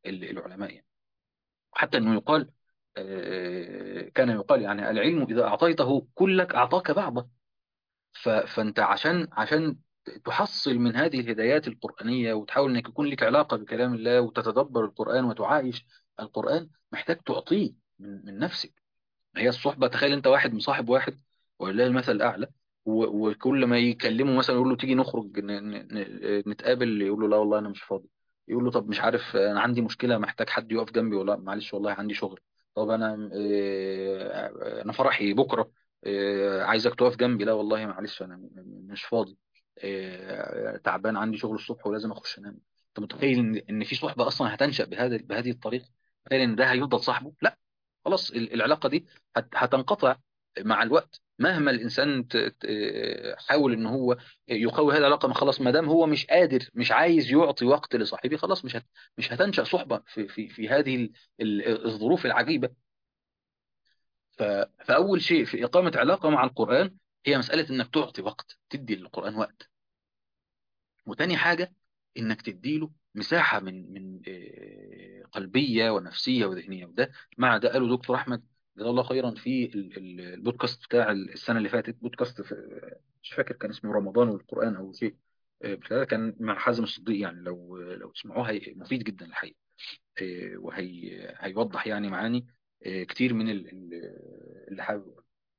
ال- العلماء يعني حتى انه يقال آه، كان يقال يعني العلم اذا اعطيته كلك اعطاك بعضه ف- فانت عشان عشان تحصل من هذه الهدايات القرآنية وتحاول انك يكون لك علاقة بكلام الله وتتدبر القرآن وتعايش القرآن محتاج تعطيه من من نفسك هي الصحبة تخيل انت واحد مصاحب واحد ولله المثل الأعلى و- وكل ما يكلمه مثلا يقول له تيجي نخرج ن- ن- ن- نتقابل يقول له لا والله أنا مش فاضي يقول له طب مش عارف أنا عندي مشكلة محتاج حد يقف جنبي ولا معلش والله عندي شغل طب أنا آه، أنا فرحي بكرة آه، عايزك تقف جنبي لا والله معلش أنا م- م- مش فاضي آه، تعبان عندي شغل الصبح ولازم أخش أنام أنت متخيل إن إن في صحبة أصلا هتنشأ بهذا بهذه الطريقة تخيل إن ده هيفضل صاحبه لا خلاص ال- العلاقة دي هت- هتنقطع مع الوقت مهما الإنسان ت- ت- حاول إن هو يقوي هذه العلاقة ما خلاص ما دام هو مش قادر مش عايز يعطي وقت لصاحبه خلاص مش هت مش هتنشأ صحبة في في في هذه ال- ال- الظروف العجيبة ف- فأول شيء في إقامة علاقة مع القرآن هي مسألة إنك تعطي وقت تدي للقرآن وقت وتاني حاجة إنك تديله مساحة من من آه، قلبية ونفسية وذهنية وده مع ده قاله دكتور أحمد جزاه الله خيرا في ال- ال- البودكاست بتاع السنة اللي فاتت بودكاست في مش فاكر كان اسمه رمضان والقرآن أو شيء آه، بتاع كان مع حازم الصديق يعني لو لو تسمعوه هي مفيد جدا الحقيقة آه، وهي هيوضح يعني معاني آه، كتير من ال- ال- اللي حابب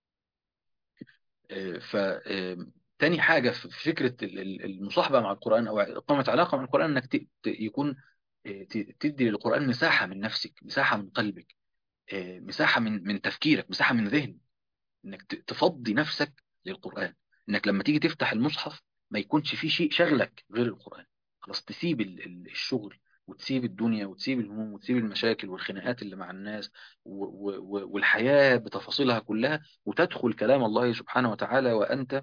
ف آم، تاني حاجة في فكرة ال- ال- المصاحبة مع القرآن أو إقامة علاقة مع القرآن إنك ت- ت- يكون آه، ت- تدي للقرآن مساحة من نفسك مساحة من قلبك آه، مساحة من من تفكيرك مساحة من ذهنك إنك ت- تفضي نفسك للقرآن إنك لما تيجي تفتح المصحف ما يكونش فيه شيء شغلك غير القرآن خلاص تسيب ال- ال- الشغل وتسيب الدنيا وتسيب الهموم وتسيب المشاكل والخناقات اللي مع الناس و- و- و- والحياة بتفاصيلها كلها وتدخل كلام الله سبحانه وتعالى وأنت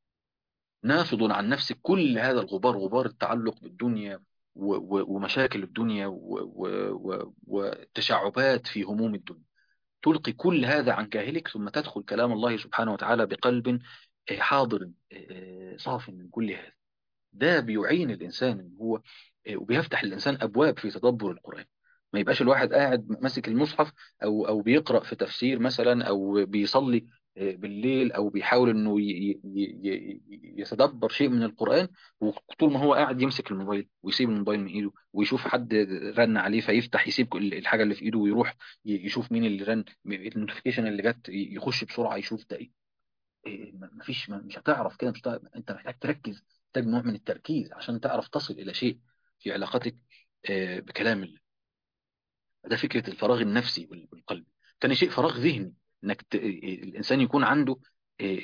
نافض عن نفسك كل هذا الغبار غبار التعلق بالدنيا و- و- ومشاكل الدنيا و- و- و- وتشعبات في هموم الدنيا تلقي كل هذا عن كاهلك ثم تدخل كلام الله سبحانه وتعالى بقلب آه، حاضر آه، صاف من كل هذا ده بيعين الإنسان إن هو آه، وبيفتح الإنسان أبواب في تدبر القرآن ما يبقاش الواحد قاعد ماسك المصحف أو أو بيقرأ في تفسير مثلا أو بيصلي آه، بالليل أو بيحاول إنه ي- ي- ي- ي- يتدبر شيء من القرآن وطول ما هو قاعد يمسك الموبايل ويسيب الموبايل من إيده ويشوف حد رن عليه فيفتح يسيب كل الحاجة اللي في إيده ويروح ي- يشوف مين اللي رن النوتيفيكيشن اللي جت يخش بسرعة يشوف ده إيه إيه، ما- مفيش ما- مش هتعرف كده مش هتعرف. انت محتاج تركز محتاج نوع من التركيز عشان تعرف تصل الى شيء في علاقتك آه، بكلام الله ده فكرة الفراغ النفسي وال- والقلبي تاني شيء فراغ ذهني انك ت... الانسان يكون عنده آه،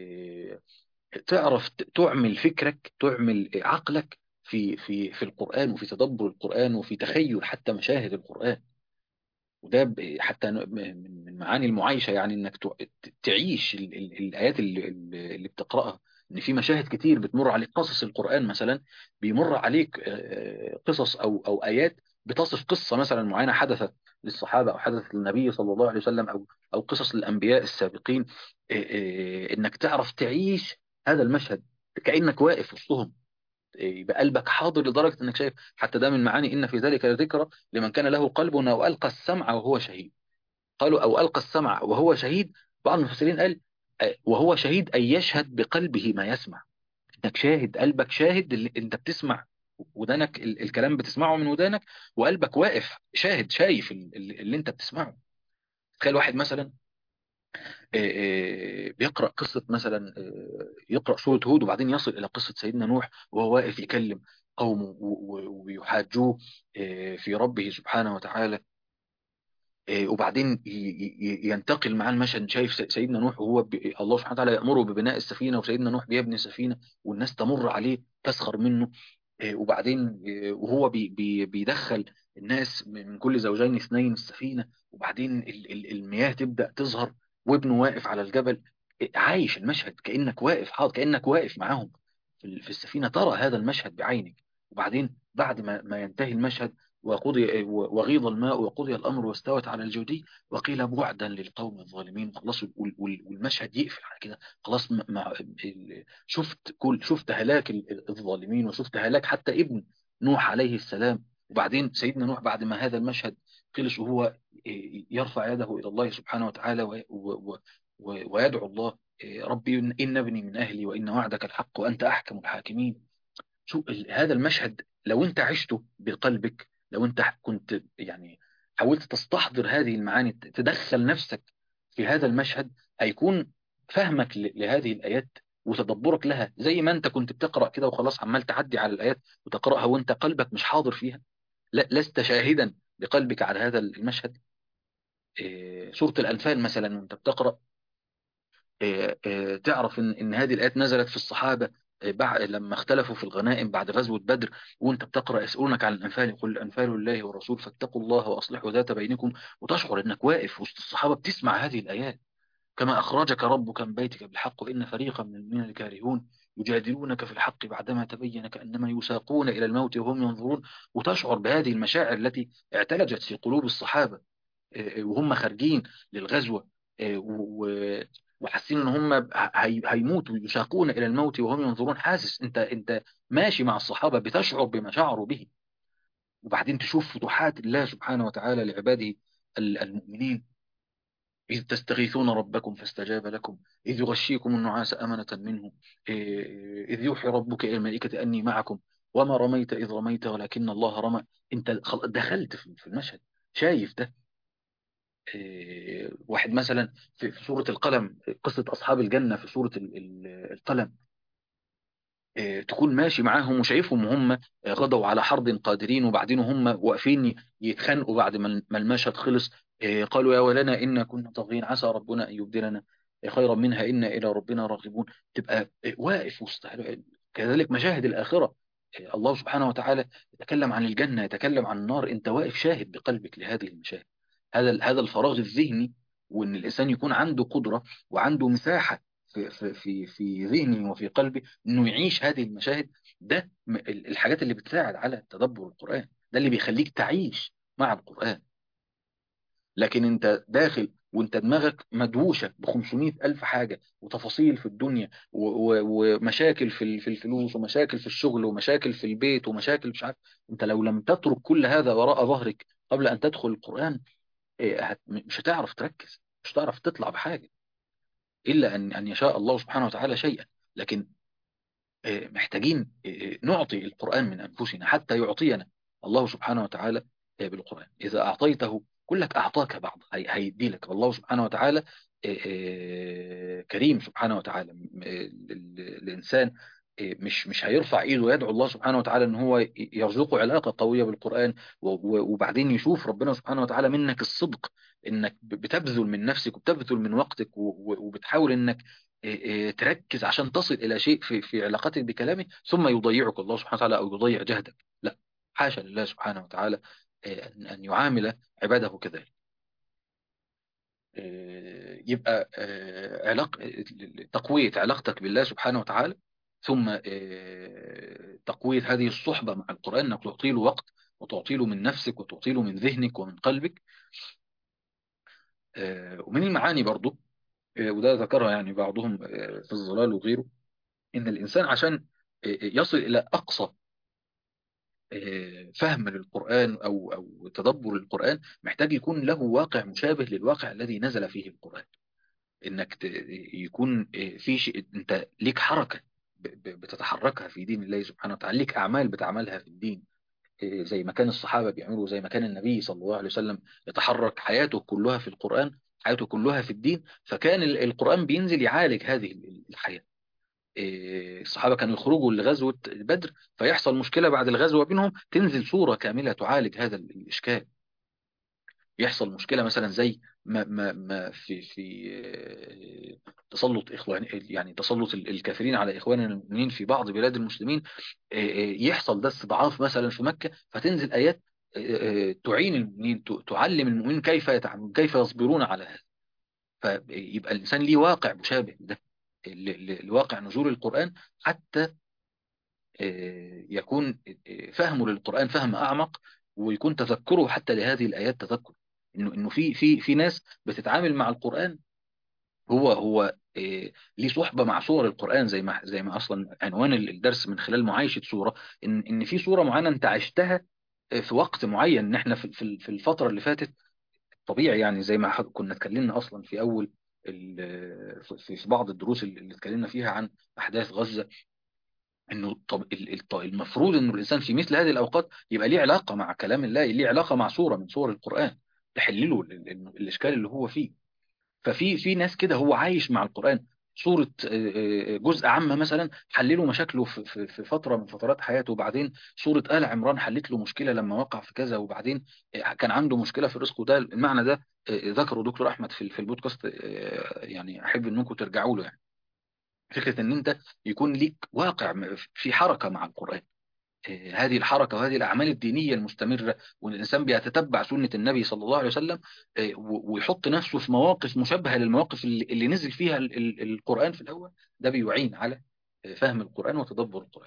آه، تعرف ت- تعمل فكرك تعمل عقلك في في في القرآن وفي تدبر القرآن وفي تخيل حتى مشاهد القرآن وده ب- حتى ن- من من معاني المعايشة يعني انك تع- ت- تعيش ال- ال- الآيات اللي, اللي بتقرأها ان في مشاهد كتير بتمر عليك قصص القرآن مثلا بيمر عليك آه، قصص او او آيات بتصف قصة مثلا معينة حدثت للصحابة او حدثت للنبي صلى الله عليه وسلم او او قصص للأنبياء السابقين آه، آه، انك تعرف تعيش هذا المشهد كأنك واقف وسطهم يبقى قلبك حاضر لدرجة انك شايف حتى ده من معاني ان في ذلك لذكرى لمن كان له قلب او القى السمع وهو شهيد قالوا او القى السمع وهو شهيد بعض المفسرين قال آه، وهو شهيد اي يشهد بقلبه ما يسمع انك شاهد قلبك شاهد اللي انت بتسمع ودانك ال- الكلام بتسمعه من ودانك وقلبك واقف شاهد شايف ال- ال- اللي انت بتسمعه تخيل واحد مثلا آه، آه، بيقرأ قصة مثلا آه، يقرأ سورة هود وبعدين يصل إلى قصة سيدنا نوح وهو واقف يكلم قومه و- و- ويحاجوه آه، في ربه سبحانه وتعالى آه، وبعدين ي- ي- ينتقل معاه المشهد شايف س- سيدنا نوح وهو ب... الله سبحانه وتعالى يأمره ببناء السفينة وسيدنا نوح بيبني سفينة والناس تمر عليه تسخر منه آه، وبعدين آه، وهو بي بي بيدخل الناس من كل زوجين اثنين السفينة وبعدين ال- ال- المياه تبدأ تظهر وابنه واقف على الجبل آه، عايش المشهد كأنك واقف حاضر كأنك واقف معاهم في ال- في السفينة ترى هذا المشهد بعينك وبعدين بعد ما ما ينتهي المشهد وقضي وغيض الماء وقضي الأمر واستوت على الجودي وقيل بعدا للقوم الظالمين خلاص وال- وال- والمشهد يقفل على كده خلاص م- مع ال- شفت كل شفت هلاك ال- الظالمين وشفت هلاك حتى ابن نوح عليه السلام وبعدين سيدنا نوح بعد ما هذا المشهد خلص وهو يرفع يده إلى الله سبحانه وتعالى و- و- و- ويدعو الله ربي إن ابني من أهلي وإن وعدك الحق وأنت أحكم الحاكمين شو ال- هذا المشهد لو أنت عشته بقلبك لو أنت كنت يعني حاولت تستحضر هذه المعاني تدخل نفسك في هذا المشهد هيكون فهمك ل- لهذه الآيات وتدبرك لها زي ما أنت كنت بتقرأ كده وخلاص عمال تعدي على الآيات وتقرأها وأنت قلبك مش حاضر فيها لا لست شاهدا بقلبك على هذا المشهد إيه، سورة الأنفال مثلا وأنت بتقرأ إيه، إيه، تعرف إن إن هذه الآيات نزلت في الصحابة إيه، بعد لما اختلفوا في الغنائم بعد غزوة بدر وأنت بتقرأ يسألونك عن الأنفال يقول الأنفال لله والرسول فاتقوا الله وأصلحوا ذات بينكم وتشعر إنك واقف وسط الصحابة بتسمع هذه الآيات كما أخرجك ربك من بيتك بالحق وإن فريقا من المؤمنين الكارهون يجادلونك في الحق بعدما تبين كأنما يساقون إلى الموت وهم ينظرون وتشعر بهذه المشاعر التي اعتلجت في قلوب الصحابة آه، وهم خارجين للغزوة آه، و- و- وحاسين ان هم هي- هيموتوا يساقون الى الموت وهم ينظرون حاسس انت انت ماشي مع الصحابة بتشعر بما شعروا به وبعدين تشوف فتوحات الله سبحانه وتعالى لعباده ال- المؤمنين إذ تستغيثون ربكم فاستجاب لكم إذ يغشيكم النعاس أمنة منه إيه، إذ يوحي ربك إلى الملائكة أني معكم وما رميت إذ رميت ولكن الله رمى أنت خل- دخلت في في المشهد شايف ده إيه، واحد مثلا في في سورة القلم قصة أصحاب الجنة في سورة ال- ال- القلم آه، تكون ماشي معاهم وشايفهم وهم آه، غدوا على حرب قادرين وبعدين هم واقفين يتخانقوا بعد ما ما المشهد خلص آه، قالوا يا ولنا إنا كنا طاغين عسى ربنا أن يبدلنا خيرا منها إنا إلى ربنا راغبون تبقى آه، واقف وسط كذلك مشاهد الآخرة آه، الله سبحانه وتعالى يتكلم عن الجنة يتكلم عن النار أنت واقف شاهد بقلبك لهذه المشاهد هذا هذا الفراغ الذهني وإن الإنسان يكون عنده قدرة وعنده مساحة في في في في ذهنه وفي قلبه انه يعيش هذه المشاهد ده م- ال- الحاجات اللي بتساعد على تدبر القرآن ده اللي بيخليك تعيش مع القرآن لكن انت داخل وانت دماغك مدوشة ب 500 ألف حاجة وتفاصيل في الدنيا و- و- ومشاكل في ال- في الفلوس ومشاكل في الشغل ومشاكل في البيت ومشاكل مش عارف انت لو لم تترك كل هذا وراء ظهرك قبل أن تدخل القرآن إيه، هت- مش هتعرف تركز مش هتعرف تطلع بحاجة إلا أن أن يشاء الله سبحانه وتعالى شيئا لكن آه، محتاجين آه، نعطي القرآن من أنفسنا حتى يعطينا الله سبحانه وتعالى آه، بالقرآن إذا أعطيته كلك أعطاك بعض هي- هيدي لك الله سبحانه وتعالى آه، آه، كريم سبحانه وتعالى م- آه، ال- الإنسان آه، مش مش هيرفع ايده ويدعو الله سبحانه وتعالى ان هو ي- يرزقه علاقه قويه بالقران و- و- وبعدين يشوف ربنا سبحانه وتعالى منك الصدق انك ب- بتبذل من نفسك وبتبذل من وقتك و- و- وبتحاول انك آه، آه، تركز عشان تصل إلى شيء في في علاقتك بكلامه ثم يضيعك الله سبحانه وتعالى أو يضيع جهدك لا حاشا لله سبحانه وتعالى آه، أن أن يعامل عباده كذلك آه، يبقى آه، علاق تقوية علاقتك بالله سبحانه وتعالى ثم آه، تقوية هذه الصحبة مع القرآن أنك تعطي له وقت وتعطي له من نفسك وتعطي له من ذهنك ومن قلبك آه، ومن المعاني برضو آه، وده ذكرها يعني بعضهم آه، في الظلال وغيره ان الانسان عشان يصل الى اقصى فهم للقران او او تدبر القران محتاج يكون له واقع مشابه للواقع الذي نزل فيه القران انك ت- يكون في شيء انت ليك حركه ب- ب- بتتحركها في دين الله سبحانه وتعالى ليك اعمال بتعملها في الدين زي ما كان الصحابه بيعملوا زي ما كان النبي صلى الله عليه وسلم يتحرك حياته كلها في القران حياته كلها في الدين فكان ال- القرآن بينزل يعالج هذه الحياة إيه، الصحابة كانوا يخرجوا لغزوة بدر فيحصل مشكلة بعد الغزوة بينهم تنزل سورة كاملة تعالج هذا الإشكال يحصل مشكلة مثلا زي ما ما ما في في آه، تسلط إخوان يعني تسلط ال- الكافرين على إخواننا المؤمنين في بعض بلاد المسلمين آه، آه، يحصل ده استضعاف مثلا في مكة فتنزل آيات آه، آه، تعين المؤمنين ت- تعلم المؤمنين كيف يتعاملون كيف يصبرون على هذا فيبقى الإنسان ليه واقع مشابه ده ل- ل- لواقع نزول القرآن حتى آه، يكون آه، فهمه للقرآن فهم أعمق ويكون تذكره حتى لهذه الآيات تذكر إنه إنه في في في ناس بتتعامل مع القرآن هو هو آه، ليه صحبة مع سور القرآن زي ما زي ما أصلا عنوان الدرس من خلال معايشة سورة إن إن في سورة معينة أنت عشتها في وقت معين ان احنا في في في الفتره اللي فاتت طبيعي يعني زي ما ح- كنا اتكلمنا اصلا في اول ال- في في بعض الدروس اللي اللي اتكلمنا فيها عن احداث غزه انه طب ال- ال- طب المفروض انه الانسان في مثل هذه الاوقات يبقى ليه علاقه مع كلام الله ليه علاقه مع سوره من سور القران تحل له ال- ال- الاشكال اللي هو فيه ففي في ناس كده هو عايش مع القرآن صورة آه، آه، جزء عامة مثلا حلله مشاكله في في في فترة من فترات حياته وبعدين سورة آل عمران حلت له مشكلة لما وقع في كذا وبعدين آه، كان عنده مشكلة في رزقه ده المعنى ده آه، ذكره دكتور أحمد في في البودكاست آه، يعني أحب إنكم ترجعوا له يعني فكرة إن أنت يكون ليك واقع م- في حركة مع القرآن آه، هذه الحركة وهذه الأعمال الدينية المستمرة وإن الإنسان بيتتبع سنة النبي صلى الله عليه وسلم آه، و- ويحط نفسه في مواقف مشابهة للمواقف اللي اللي نزل فيها ال- ال- القرآن في الأول ده بيعين على آه، فهم القرآن وتدبر القرآن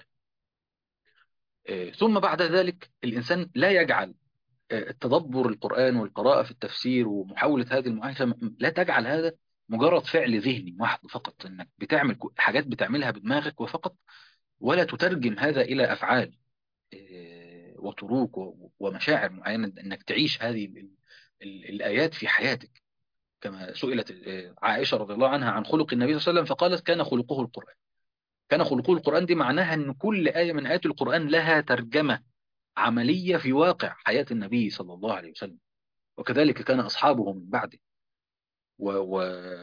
آه، ثم بعد ذلك الإنسان لا يجعل آه، التدبر القرآن والقراءة في التفسير ومحاولة هذه المعايشة م- لا تجعل هذا مجرد فعل ذهني محض فقط انك بتعمل كو- حاجات بتعملها بدماغك وفقط ولا تترجم هذا الى افعال آه، وتروك و- ومشاعر معينة انك تعيش هذه ال- ال- الآيات في حياتك كما سئلت آه، عائشة رضي الله عنها عن خلق النبي صلى الله عليه وسلم فقالت كان خلقه القرآن كان خلقه القرآن دي معناها ان كل آية من آيات القرآن لها ترجمة عملية في واقع حياة النبي صلى الله عليه وسلم وكذلك كان أصحابه من بعده و و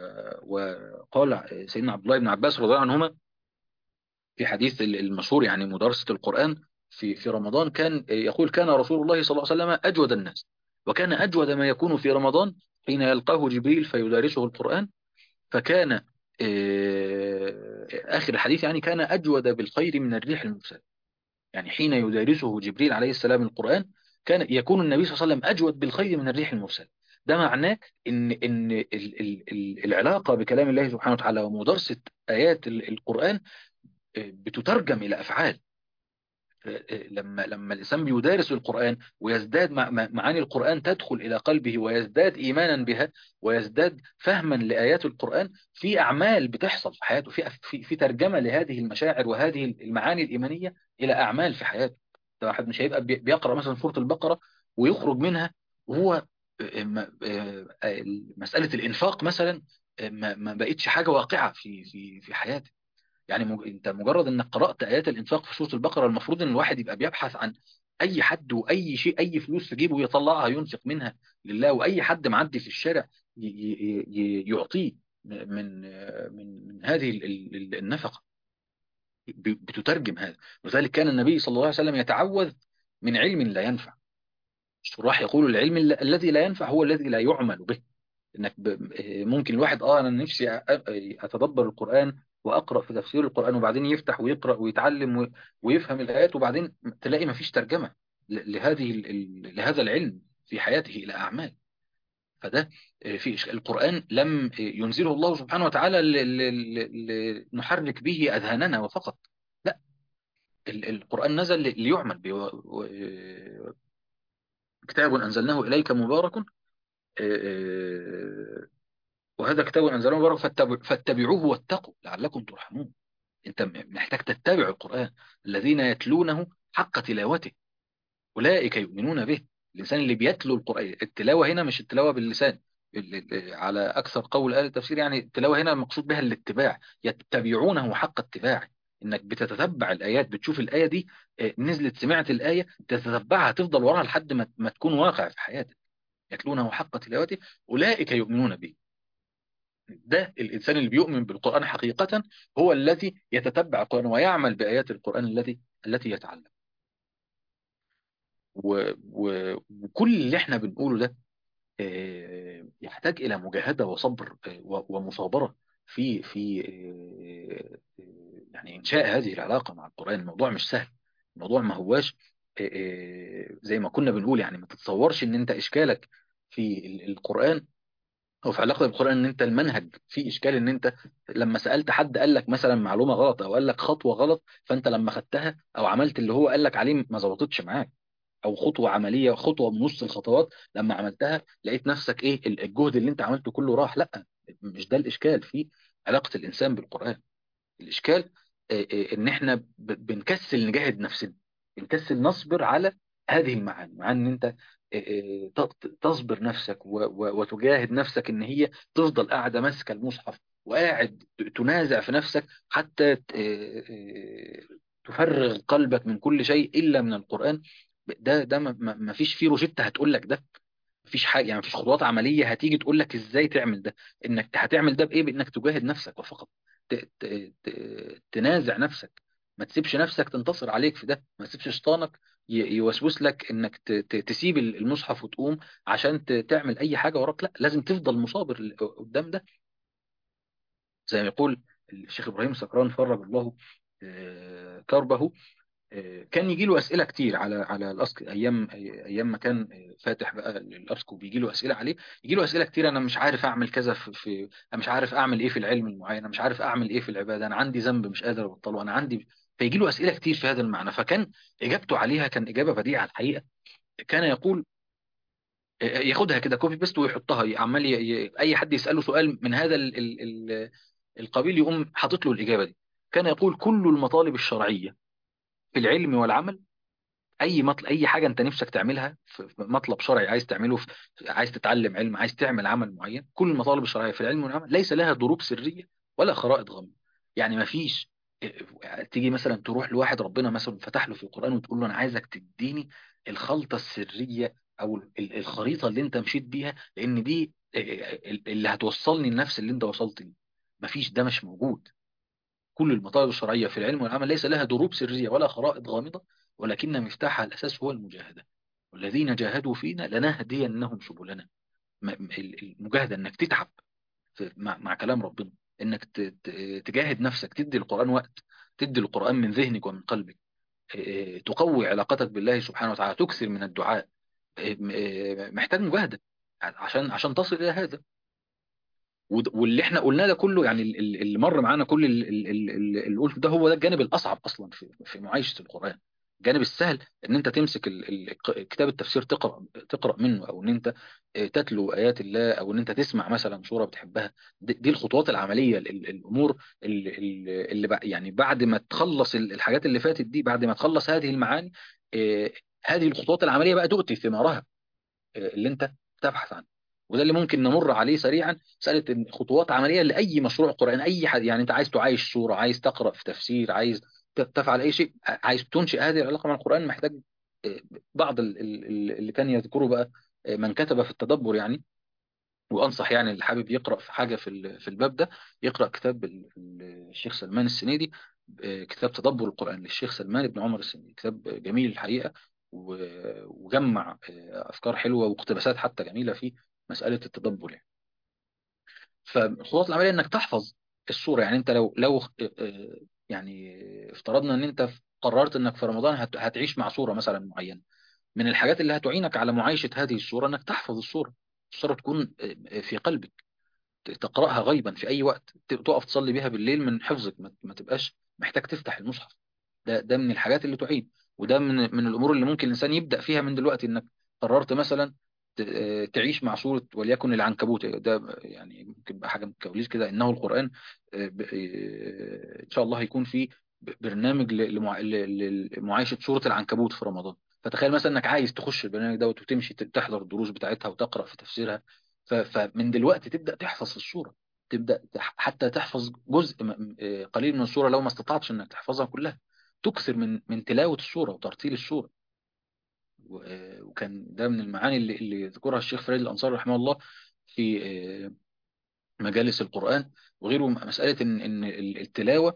وقال سيدنا عبد الله بن عباس رضي الله عنهما في حديث المشهور يعني مدرسة القرآن في في رمضان كان يقول كان رسول الله صلى الله عليه وسلم أجود الناس وكان أجود ما يكون في رمضان حين يلقاه جبريل فيدارسه القرآن فكان آه، آخر الحديث يعني كان أجود بالخير من الريح المرسلة يعني حين يدارسه جبريل عليه السلام القرآن كان يكون النبي صلى الله عليه وسلم أجود بالخير من الريح المرسلة ده معناه إن إن ال- ال- ال- العلاقة بكلام الله سبحانه وتعالى ومدرسة آيات ال- القرآن آه، بتترجم إلى أفعال لما لما الإنسان بيدارس القرآن ويزداد مع مع- معاني القرآن تدخل إلى قلبه ويزداد إيمانا بها ويزداد فهما لآيات القرآن في أعمال بتحصل في حياته في في في ترجمة لهذه المشاعر وهذه المعاني الإيمانية إلى أعمال في حياته ده واحد مش هيبقى بي- بيقرأ مثلا سورة البقرة ويخرج منها وهو آه، ما- آه، آه، مسألة الإنفاق مثلا آه، ما ما بقتش حاجة واقعة في في في حياته يعني مج... انت مجرد انك قرأت آيات الإنفاق في سورة البقرة المفروض ان الواحد يبقى بيبحث عن اي حد واي شيء اي فلوس في جيبه يطلعها ينفق منها لله واي حد معدي في الشارع ي... ي... ي... يعطيه من من من هذه ال- ال- النفقة ب- بتترجم هذا وذلك كان النبي صلى الله عليه وسلم يتعوذ من علم لا ينفع الشراح يقول العلم ال- الذي لا ينفع هو الذي لا يعمل به انك ب... ممكن الواحد اه انا نفسي أ- أ- اتدبر القرآن واقرا في تفسير القرآن وبعدين يفتح ويقرا ويتعلم و... ويفهم الايات وبعدين تلاقي ما فيش ترجمة ل... لهذه ال... ال- لهذا العلم في حياته الى اعمال فده آه، في إشكال. القرآن لم آه، ينزله الله سبحانه وتعالى ل... ل... ل... لنحرك به اذهاننا وفقط لا ال... القرآن نزل ل... ليعمل به و... و... كتاب انزلناه اليك مبارك آه، آه، وهذا كتاب أنزله مبارك فاتبع- فاتبعوه واتقوا لعلكم ترحمون أنت م- محتاج تتبع القرآن الذين يتلونه حق تلاوته أولئك يؤمنون به الإنسان اللي بيتلو القرآن التلاوة هنا مش التلاوة باللسان ال- ال- على أكثر قول أهل التفسير يعني التلاوة هنا مقصود بها الاتباع يتبعونه حق اتباعه إنك بتتتبع الآيات بتشوف الآية دي آه، نزلت سمعت الآية تتتبعها تفضل وراها لحد ما ما تكون واقع في حياتك يتلونه حق تلاوته أولئك يؤمنون به ده الإنسان اللي بيؤمن بالقرآن حقيقة هو الذي يتتبع القرآن ويعمل بآيات القرآن التي التي يتعلم و... و... وكل اللي احنا بنقوله ده آه، يحتاج إلى مجاهدة وصبر آه، و- ومصابرة في في آه، آه، يعني إنشاء هذه العلاقة مع القرآن الموضوع مش سهل الموضوع ما هواش آه، آه، زي ما كنا بنقول يعني ما تتصورش ان انت اشكالك في ال- القرآن هو في علاقة بالقرآن ان انت المنهج فيه اشكال ان انت لما سألت حد قال لك مثلا معلومة غلط او قال لك خطوة غلط فانت لما خدتها او عملت اللي هو قال لك عليه ما ظبطتش معاك او خطوة عملية خطوة من نص الخطوات لما عملتها لقيت نفسك ايه ال- الجهد اللي انت عملته كله راح لا مش ده الاشكال في علاقة الانسان بالقرآن الاشكال آه، آه، ان احنا ب- بنكسل نجاهد نفسنا بنكسل نصبر على هذه المعاني مع ان انت آه، آه، ت- تصبر نفسك و- و- وتجاهد نفسك ان هي تفضل قاعده ماسكه المصحف وقاعد ت- تنازع في نفسك حتى ت- آه، آه، تفرغ قلبك من كل شيء الا من القران ده ده ما ما- ما فيش فيه روشته هتقول لك ده مفيش حاجه يعني مفيش خطوات عمليه هتيجي تقول لك ازاي تعمل ده انك هتعمل ده بايه بانك تجاهد نفسك وفقط ت... ت... ت... تنازع نفسك ما تسيبش نفسك تنتصر عليك في ده ما تسيبش شيطانك ي... يوسوس لك انك ت... ت... تسيب المصحف وتقوم عشان ت... تعمل اي حاجه وراك لا لازم تفضل مصابر قدام ده زي ما يقول الشيخ ابراهيم سكران فرج الله آه، كربه كان يجي له اسئله كتير على على الاسك ايام ايام ما كان فاتح بقى الاسك وبيجي له اسئله عليه يجي له اسئله كتير انا مش عارف اعمل كذا في, في انا مش عارف اعمل ايه في العلم المعين انا مش عارف اعمل ايه في العباده انا عندي ذنب مش قادر ابطله انا عندي فيجي له اسئله كتير في هذا المعنى فكان اجابته عليها كان اجابه بديعه الحقيقه كان يقول ياخدها كده كوبي بيست ويحطها عمال ي... ي... اي حد يساله سؤال من هذا ال... ال... ال... القبيل يقوم حاطط له الاجابه دي كان يقول كل المطالب الشرعيه في العلم والعمل اي مطلب اي حاجه انت نفسك تعملها في في مطلب شرعي عايز تعمله في عايز تتعلم علم عايز تعمل عمل معين كل المطالب الشرعيه في العلم والعمل ليس لها ضروب سريه ولا خرائط غامضه يعني ما فيش تيجي مثلا تروح لواحد ربنا مثلا فتح له في القران وتقول له انا عايزك تديني الخلطه السريه او ال- الخريطه اللي انت مشيت بيها لان دي اللي هتوصلني لنفس اللي انت وصلت ليه مفيش ده مش موجود كل المطالب الشرعية في العلم والعمل ليس لها دروب سرية ولا خرائط غامضة ولكن مفتاحها الأساس هو المجاهدة والذين جاهدوا فينا لنهدينهم سبلنا م- م- المجاهدة إنك تتعب في- مع, مع كلام ربنا إنك ت- ت- تجاهد نفسك تدي القرآن وقت تدي القرآن من ذهنك ومن قلبك إيه، تقوي علاقتك بالله سبحانه وتعالى تكثر من الدعاء إيه، م- إيه، محتاج مجاهدة عشان عشان تصل إلى هذا ود- واللي احنا قلناه ده كله يعني ال- ال- اللي مر معانا كل ال- ال- ال- ال- اللي قلته ده هو ده الجانب الاصعب اصلا في في معايشه القران الجانب السهل ان انت تمسك ال- ال- كتاب التفسير تقرا تقرا منه او ان انت آه، تتلو ايات الله او ان انت تسمع مثلا سوره بتحبها دي دي الخطوات العمليه ال- ال- الامور ال- ال- اللي بع- يعني بعد ما تخلص ال- الحاجات اللي فاتت دي بعد ما تخلص هذه المعاني آه، هذه الخطوات العمليه بقى تؤتي ثمارها اللي انت تبحث عنه وده اللي ممكن نمر عليه سريعا مساله إن خطوات عمليه لاي مشروع قرآني اي حد يعني انت عايز تعايش سوره عايز تقرا في تفسير عايز ت- تفعل اي شيء عايز تنشئ هذه العلاقه مع القران محتاج آه، بعض ال- ال- ال- اللي كان يذكره بقى آه، من كتب في التدبر يعني وانصح يعني اللي حابب يقرا في حاجه في ال- في الباب ده يقرا كتاب ال- ال- الشيخ سلمان السنيدي آه، كتاب تدبر القران للشيخ سلمان بن عمر السنيدي كتاب جميل الحقيقه و- وجمع آه، افكار حلوه واقتباسات حتى جميله في مساله التدبر يعني فالخطوات العمليه انك تحفظ الصوره يعني انت لو لو آه، آه، يعني افترضنا ان انت قررت انك في رمضان هت- هتعيش مع صوره مثلا معينه من الحاجات اللي هتعينك على معايشه هذه الصوره انك تحفظ الصوره الصوره تكون آه، في قلبك تقرأها غيبا في أي وقت ت- تقف تصلي بيها بالليل من حفظك ما ما تبقاش محتاج تفتح المصحف ده ده من الحاجات اللي تعين وده من من الأمور اللي ممكن الإنسان يبدأ فيها من دلوقتي إنك قررت مثلا ت- آه، تعيش مع سورة وليكن العنكبوت ده يعني ممكن يبقى حاجة من الكواليس كده إنه القرآن آه، ب- آه، إن شاء الله هيكون في ب- برنامج ل- لمع- ل- لمعايشة سورة العنكبوت في رمضان فتخيل مثلا إنك عايز تخش البرنامج دوت وتمشي ت- تحضر الدروس بتاعتها وتقرأ في تفسيرها ف- فمن دلوقتي تبدأ تحفظ الصورة تبدأ تح- حتى تحفظ جزء م- آه، قليل من الصورة لو ما استطعتش انك تحفظها كلها تكثر من من تلاوة الصورة وترتيل الصورة و- آه، وكان ده من المعاني اللي, اللي ذكرها الشيخ فريد الأنصاري رحمه الله في آه، مجالس القرآن وغيره مسألة ان ان التلاوة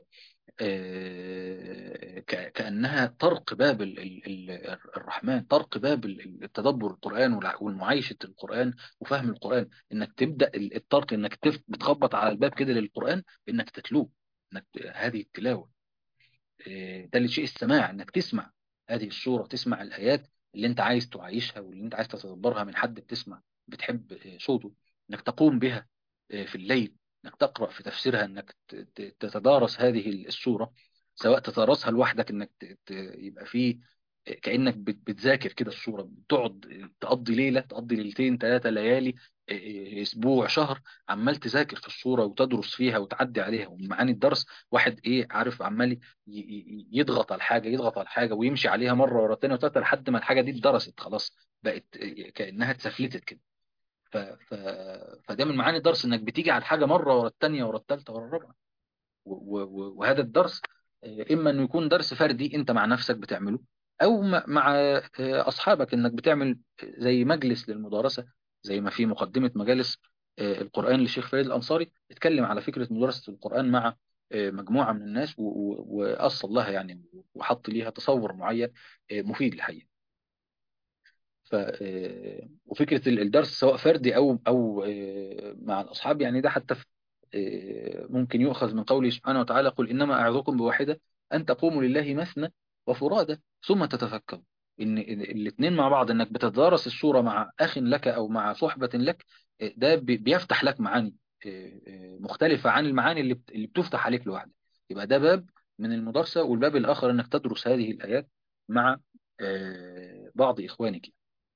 آه، ك- كأنها طرق باب ال- ال- ال- الرحمن طرق باب ال- التدبر القرآن والع- والمعايشة القرآن وفهم القرآن انك تبدأ ال- الطرق انك تف- بتخبط على الباب كده للقرآن بانك تتلوه انك ت- هذه التلاوة آه، ده الشيء السماع انك تسمع هذه السورة تسمع الآيات اللي انت عايز تعيشها واللي انت عايز تتدبرها من حد بتسمع بتحب آه، صوته انك تقوم بها آه، في الليل انك تقرأ في تفسيرها انك ت- ت- تتدارس هذه السورة سواء تتدارسها لوحدك انك ت- ت- يبقى فيه كأنك بت- بتذاكر كده الصورة بتقعد تقضي ليلة تقضي ليلتين ثلاثة ليالي إيه، اسبوع شهر عمال تذاكر في الصورة وتدرس فيها وتعدي عليها ومن معاني الدرس واحد ايه عارف عمال ي- ي- يضغط على الحاجة يضغط على الحاجة ويمشي عليها مرة ورا التانية وتالتة لحد ما الحاجة دي اتدرست خلاص بقت إيه، كأنها اتسفلتت كده ف... ف... فده من معاني الدرس انك بتيجي على الحاجة مرة ورا التانية ورا التالتة ورا الرابعة و- و- وهذا الدرس آه، إما أنه يكون درس فردي أنت مع نفسك بتعمله أو م- مع آه، أصحابك أنك بتعمل زي مجلس للمدارسة زي ما في مقدمة مجالس آه، القرآن للشيخ فريد الأنصاري اتكلم على فكرة مدرسة القرآن مع آه، مجموعة من الناس و- و- وأصل لها يعني وحط ليها تصور معين آه، مفيد الحقيقة ف آه، وفكره ال- الدرس سواء فردي او او آه، مع الاصحاب يعني ده حتى في- آه، ممكن يؤخذ من قوله سبحانه وتعالى قل انما اعظكم بواحده ان تقوموا لله مثنى وفرادى ثم تتفكروا ان الاثنين مع بعض انك بتتدارس السوره مع اخ لك او مع صحبه لك آه، ده بي- بيفتح لك معاني آه، آه، مختلفه عن المعاني اللي بت- اللي بتفتح عليك لوحدك يبقى ده باب من المدرسه والباب الاخر انك تدرس هذه الايات مع آه، بعض اخوانك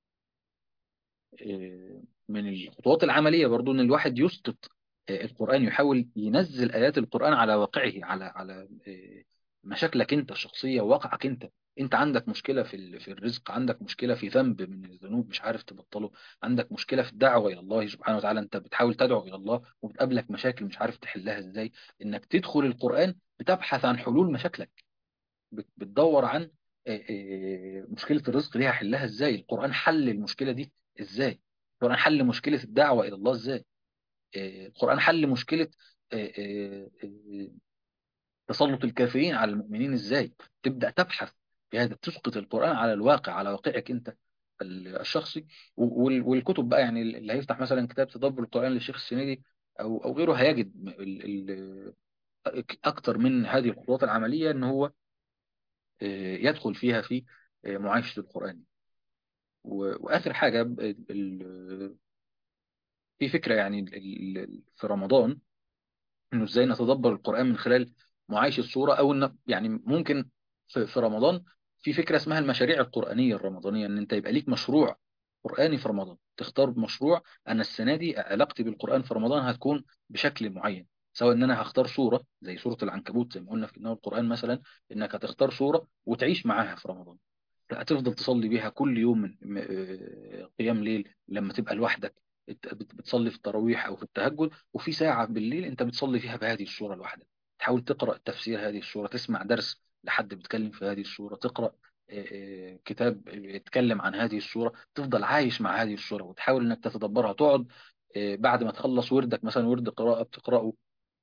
آه، من الخطوات العملية برضو ان الواحد يسقط آه، القرآن يحاول ينزل آيات القرآن على واقعه على على آه، مشاكلك انت الشخصية وواقعك انت انت عندك مشكلة في ال- في الرزق عندك مشكلة في ذنب من الذنوب مش عارف تبطله عندك مشكلة في الدعوة إلى الله سبحانه وتعالى انت بتحاول تدعو إلى الله وبتقابلك مشاكل مش عارف تحلها ازاي انك تدخل القرآن بتبحث عن حلول مشاكلك بت- بتدور عن آه، آه، مشكلة الرزق دي هحلها ازاي القرآن حل المشكلة دي ازاي القرآن حل مشكلة الدعوة إلى الله ازاي آه، القرآن حل مشكلة آه، آه، آه، تسلط الكافرين على المؤمنين ازاي تبدأ تبحث في هذا تسقط القرآن على الواقع على واقعك انت ال- الشخصي وال- والكتب بقى يعني اللي هيفتح مثلا كتاب تدبر القرآن للشيخ السنيدي او او غيره هيجد ال- ال- اكتر من هذه الخطوات العملية ان هو آه، يدخل فيها في آه، معايشة القرآن و- وآخر حاجة ب- ال- في فكرة يعني ال- ال- في رمضان إنه إزاي نتدبر القرآن من خلال معايشة الصورة أو إن يعني ممكن في في رمضان في فكرة اسمها المشاريع القرآنية الرمضانية إن أنت يبقى ليك مشروع قرآني في رمضان تختار مشروع أنا السنة دي علاقتي بالقرآن في رمضان هتكون بشكل معين سواء إن أنا هختار سورة زي سورة العنكبوت زي ما قلنا في إنه القرآن مثلا إنك هتختار سورة وتعيش معاها في رمضان هتفضل تصلي بيها كل يوم من م- آه، قيام ليل لما تبقى لوحدك بت- بت- بتصلي في التراويح او في التهجد وفي ساعة بالليل انت بتصلي فيها بهذه السورة لوحدك تحاول تقرأ تفسير هذه السورة تسمع درس لحد بيتكلم في هذه السورة تقرأ آه، آه، كتاب يتكلم عن هذه السورة تفضل عايش مع هذه السورة وتحاول انك تتدبرها تقعد آه، بعد ما تخلص وردك مثلا ورد قراءة بتقرأه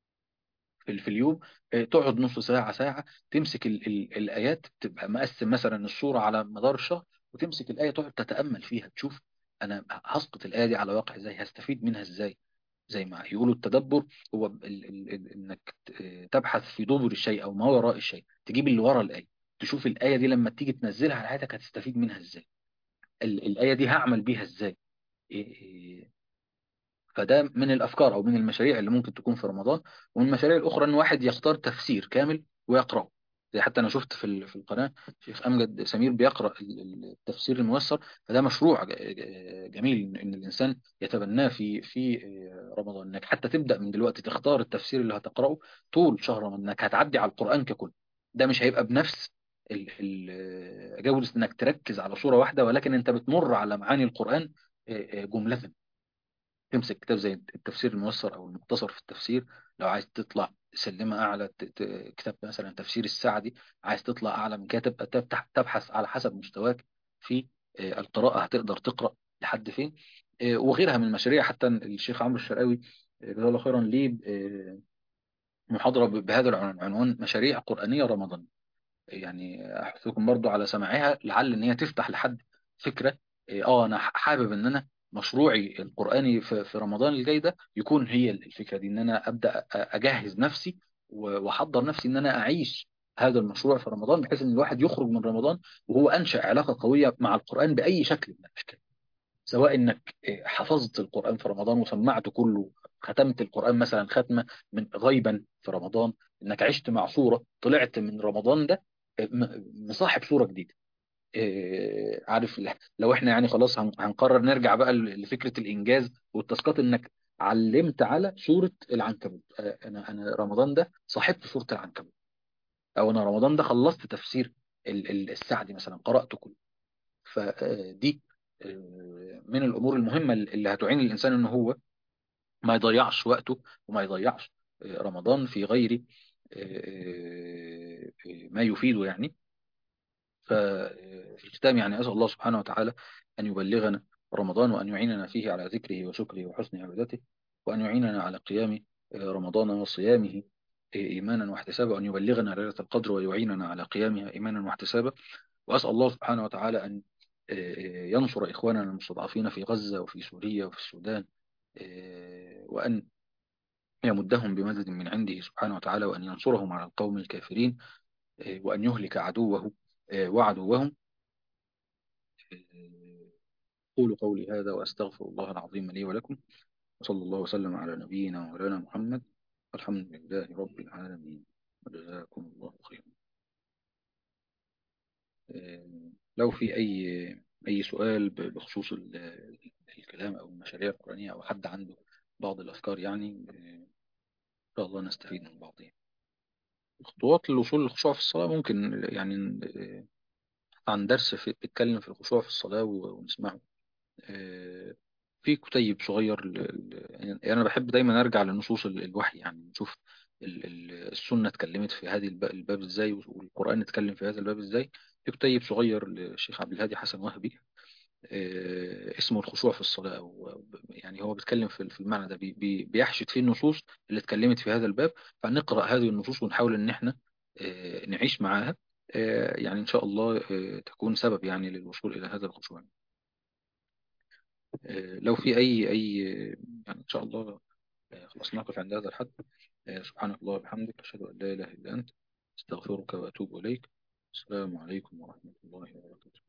في في اليوم آه، تقعد نص ساعة ساعة تمسك ال ال الآيات تبقى مقسم مثلا الصورة على مدار الشهر وتمسك الآية تقعد تتأمل فيها تشوف أنا هسقط الآية دي على واقع إزاي هستفيد منها إزاي زي ما يقولوا التدبر هو ال ال ال إنك ت- تبحث في دبر الشيء أو ما وراء الشيء تجيب اللي ورا الآية تشوف الآية دي لما تيجي تنزلها على حياتك هتستفيد منها إزاي ال الآية دي هعمل بيها إزاي إيه- إيه، فده من الافكار او من المشاريع اللي ممكن تكون في رمضان ومن المشاريع الاخرى ان واحد يختار تفسير كامل ويقراه زي حتى انا شفت في ال- في القناه شيخ امجد سمير بيقرا ال- ال- التفسير الميسر فده مشروع ج- ج- جميل ان الانسان يتبناه في في رمضان انك حتى تبدا من دلوقتي تختار التفسير اللي هتقراه طول شهر رمضان انك هتعدي على القران ككل ده مش هيبقى بنفس ال- ال- جودة انك تركز على صورة واحدة ولكن انت بتمر على معاني القرآن جملة تمسك كتاب زي التفسير الميسر او المختصر في التفسير لو عايز تطلع سلمة اعلى ت- ت- كتاب مثلا تفسير السعدي عايز تطلع اعلى من كده تبقى تفتح تبحث على حسب مستواك في آه، القراءة هتقدر تقرأ لحد فين آه، وغيرها من المشاريع حتى الشيخ عمرو الشرقاوي آه، جزاه الله خيرا ليه آه، محاضرة ب- بهذا العنوان مشاريع قرآنية رمضان يعني احثكم برضو على سماعها لعل ان هي تفتح لحد فكره اه آه، انا حابب ان انا مشروعي القراني في في رمضان الجاي ده يكون هي الفكره دي ان انا ابدا أ- اجهز نفسي و- واحضر نفسي ان انا اعيش هذا المشروع في رمضان بحيث ان الواحد يخرج من رمضان وهو انشا علاقه قويه مع القران باي شكل من الاشكال سواء انك آه، حفظت القرآن في رمضان وسمعته كله ختمت القرآن مثلا ختمة من غيبا في رمضان انك عشت مع صورة طلعت من رمضان ده آه، م- مصاحب صورة جديدة آه، عارف ل- لو احنا يعني خلاص هن- هنقرر نرجع بقى ل- لفكرة الإنجاز والتاسكات إنك علمت على سورة العنكبوت آه، أنا أنا رمضان ده صاحبت سورة العنكبوت أو أنا رمضان ده خلصت تفسير ال- ال- السعدي مثلا قرأته كله فدي من الأمور المهمة اللي هتعين الإنسان إن هو ما يضيعش وقته وما يضيعش آه، رمضان في غير آه، آه، ما يفيده يعني ففي الختام يعني أسأل الله سبحانه وتعالى أن يبلغنا رمضان وأن يعيننا فيه على ذكره وشكره وحسن عبادته وأن يعيننا على قيام رمضان وصيامه إيمانا واحتسابا وأن يبلغنا ليلة القدر ويعيننا على قيامها إيمانا واحتسابا وأسأل الله سبحانه وتعالى أن ينصر إخواننا المستضعفين في غزة وفي سوريا وفي السودان وأن يمدهم بمدد من عنده سبحانه وتعالى وأن ينصرهم على القوم الكافرين وأن يهلك عدوه وعدوهم أقول قولي هذا وأستغفر الله العظيم لي ولكم وصلى الله وسلم على نبينا ومولانا محمد والحمد لله رب العالمين وجزاكم الله خيرا آه، لو في أي أي سؤال ب- بخصوص ال- الكلام أو المشاريع القرآنية أو حد عنده بعض الأفكار يعني آه، إن شاء الله نستفيد من بعض يعني. خطوات للوصول للخشوع في الصلاة ممكن يعني آه، عن درس في بيتكلم في الخشوع في الصلاة و- ونسمعه آه، في كتيب صغير ل... ل- يعني أنا بحب دايما أرجع لنصوص ال- الوحي يعني نشوف ال... ال- السنة اتكلمت في هذه الب- الباب إزاي والقرآن اتكلم في هذا الباب إزاي في كتيب صغير للشيخ عبد الهادي حسن وهبي آه، اسمه الخشوع في الصلاة أو يعني هو بيتكلم في في المعنى ده بي... بي... بيحشد فيه النصوص اللي اتكلمت في هذا الباب فنقرأ هذه النصوص ونحاول إن احنا آه، نعيش معاها آه، يعني إن شاء الله آه، تكون سبب يعني للوصول إلى هذا الخشوع آه، لو في أي أي يعني إن شاء الله آه، خلاص نقف عند هذا الحد آه، سبحانك اللهم وبحمدك أشهد أن لا إله إلا أنت أستغفرك وأتوب إليك السلام عليكم ورحمة الله وبركاته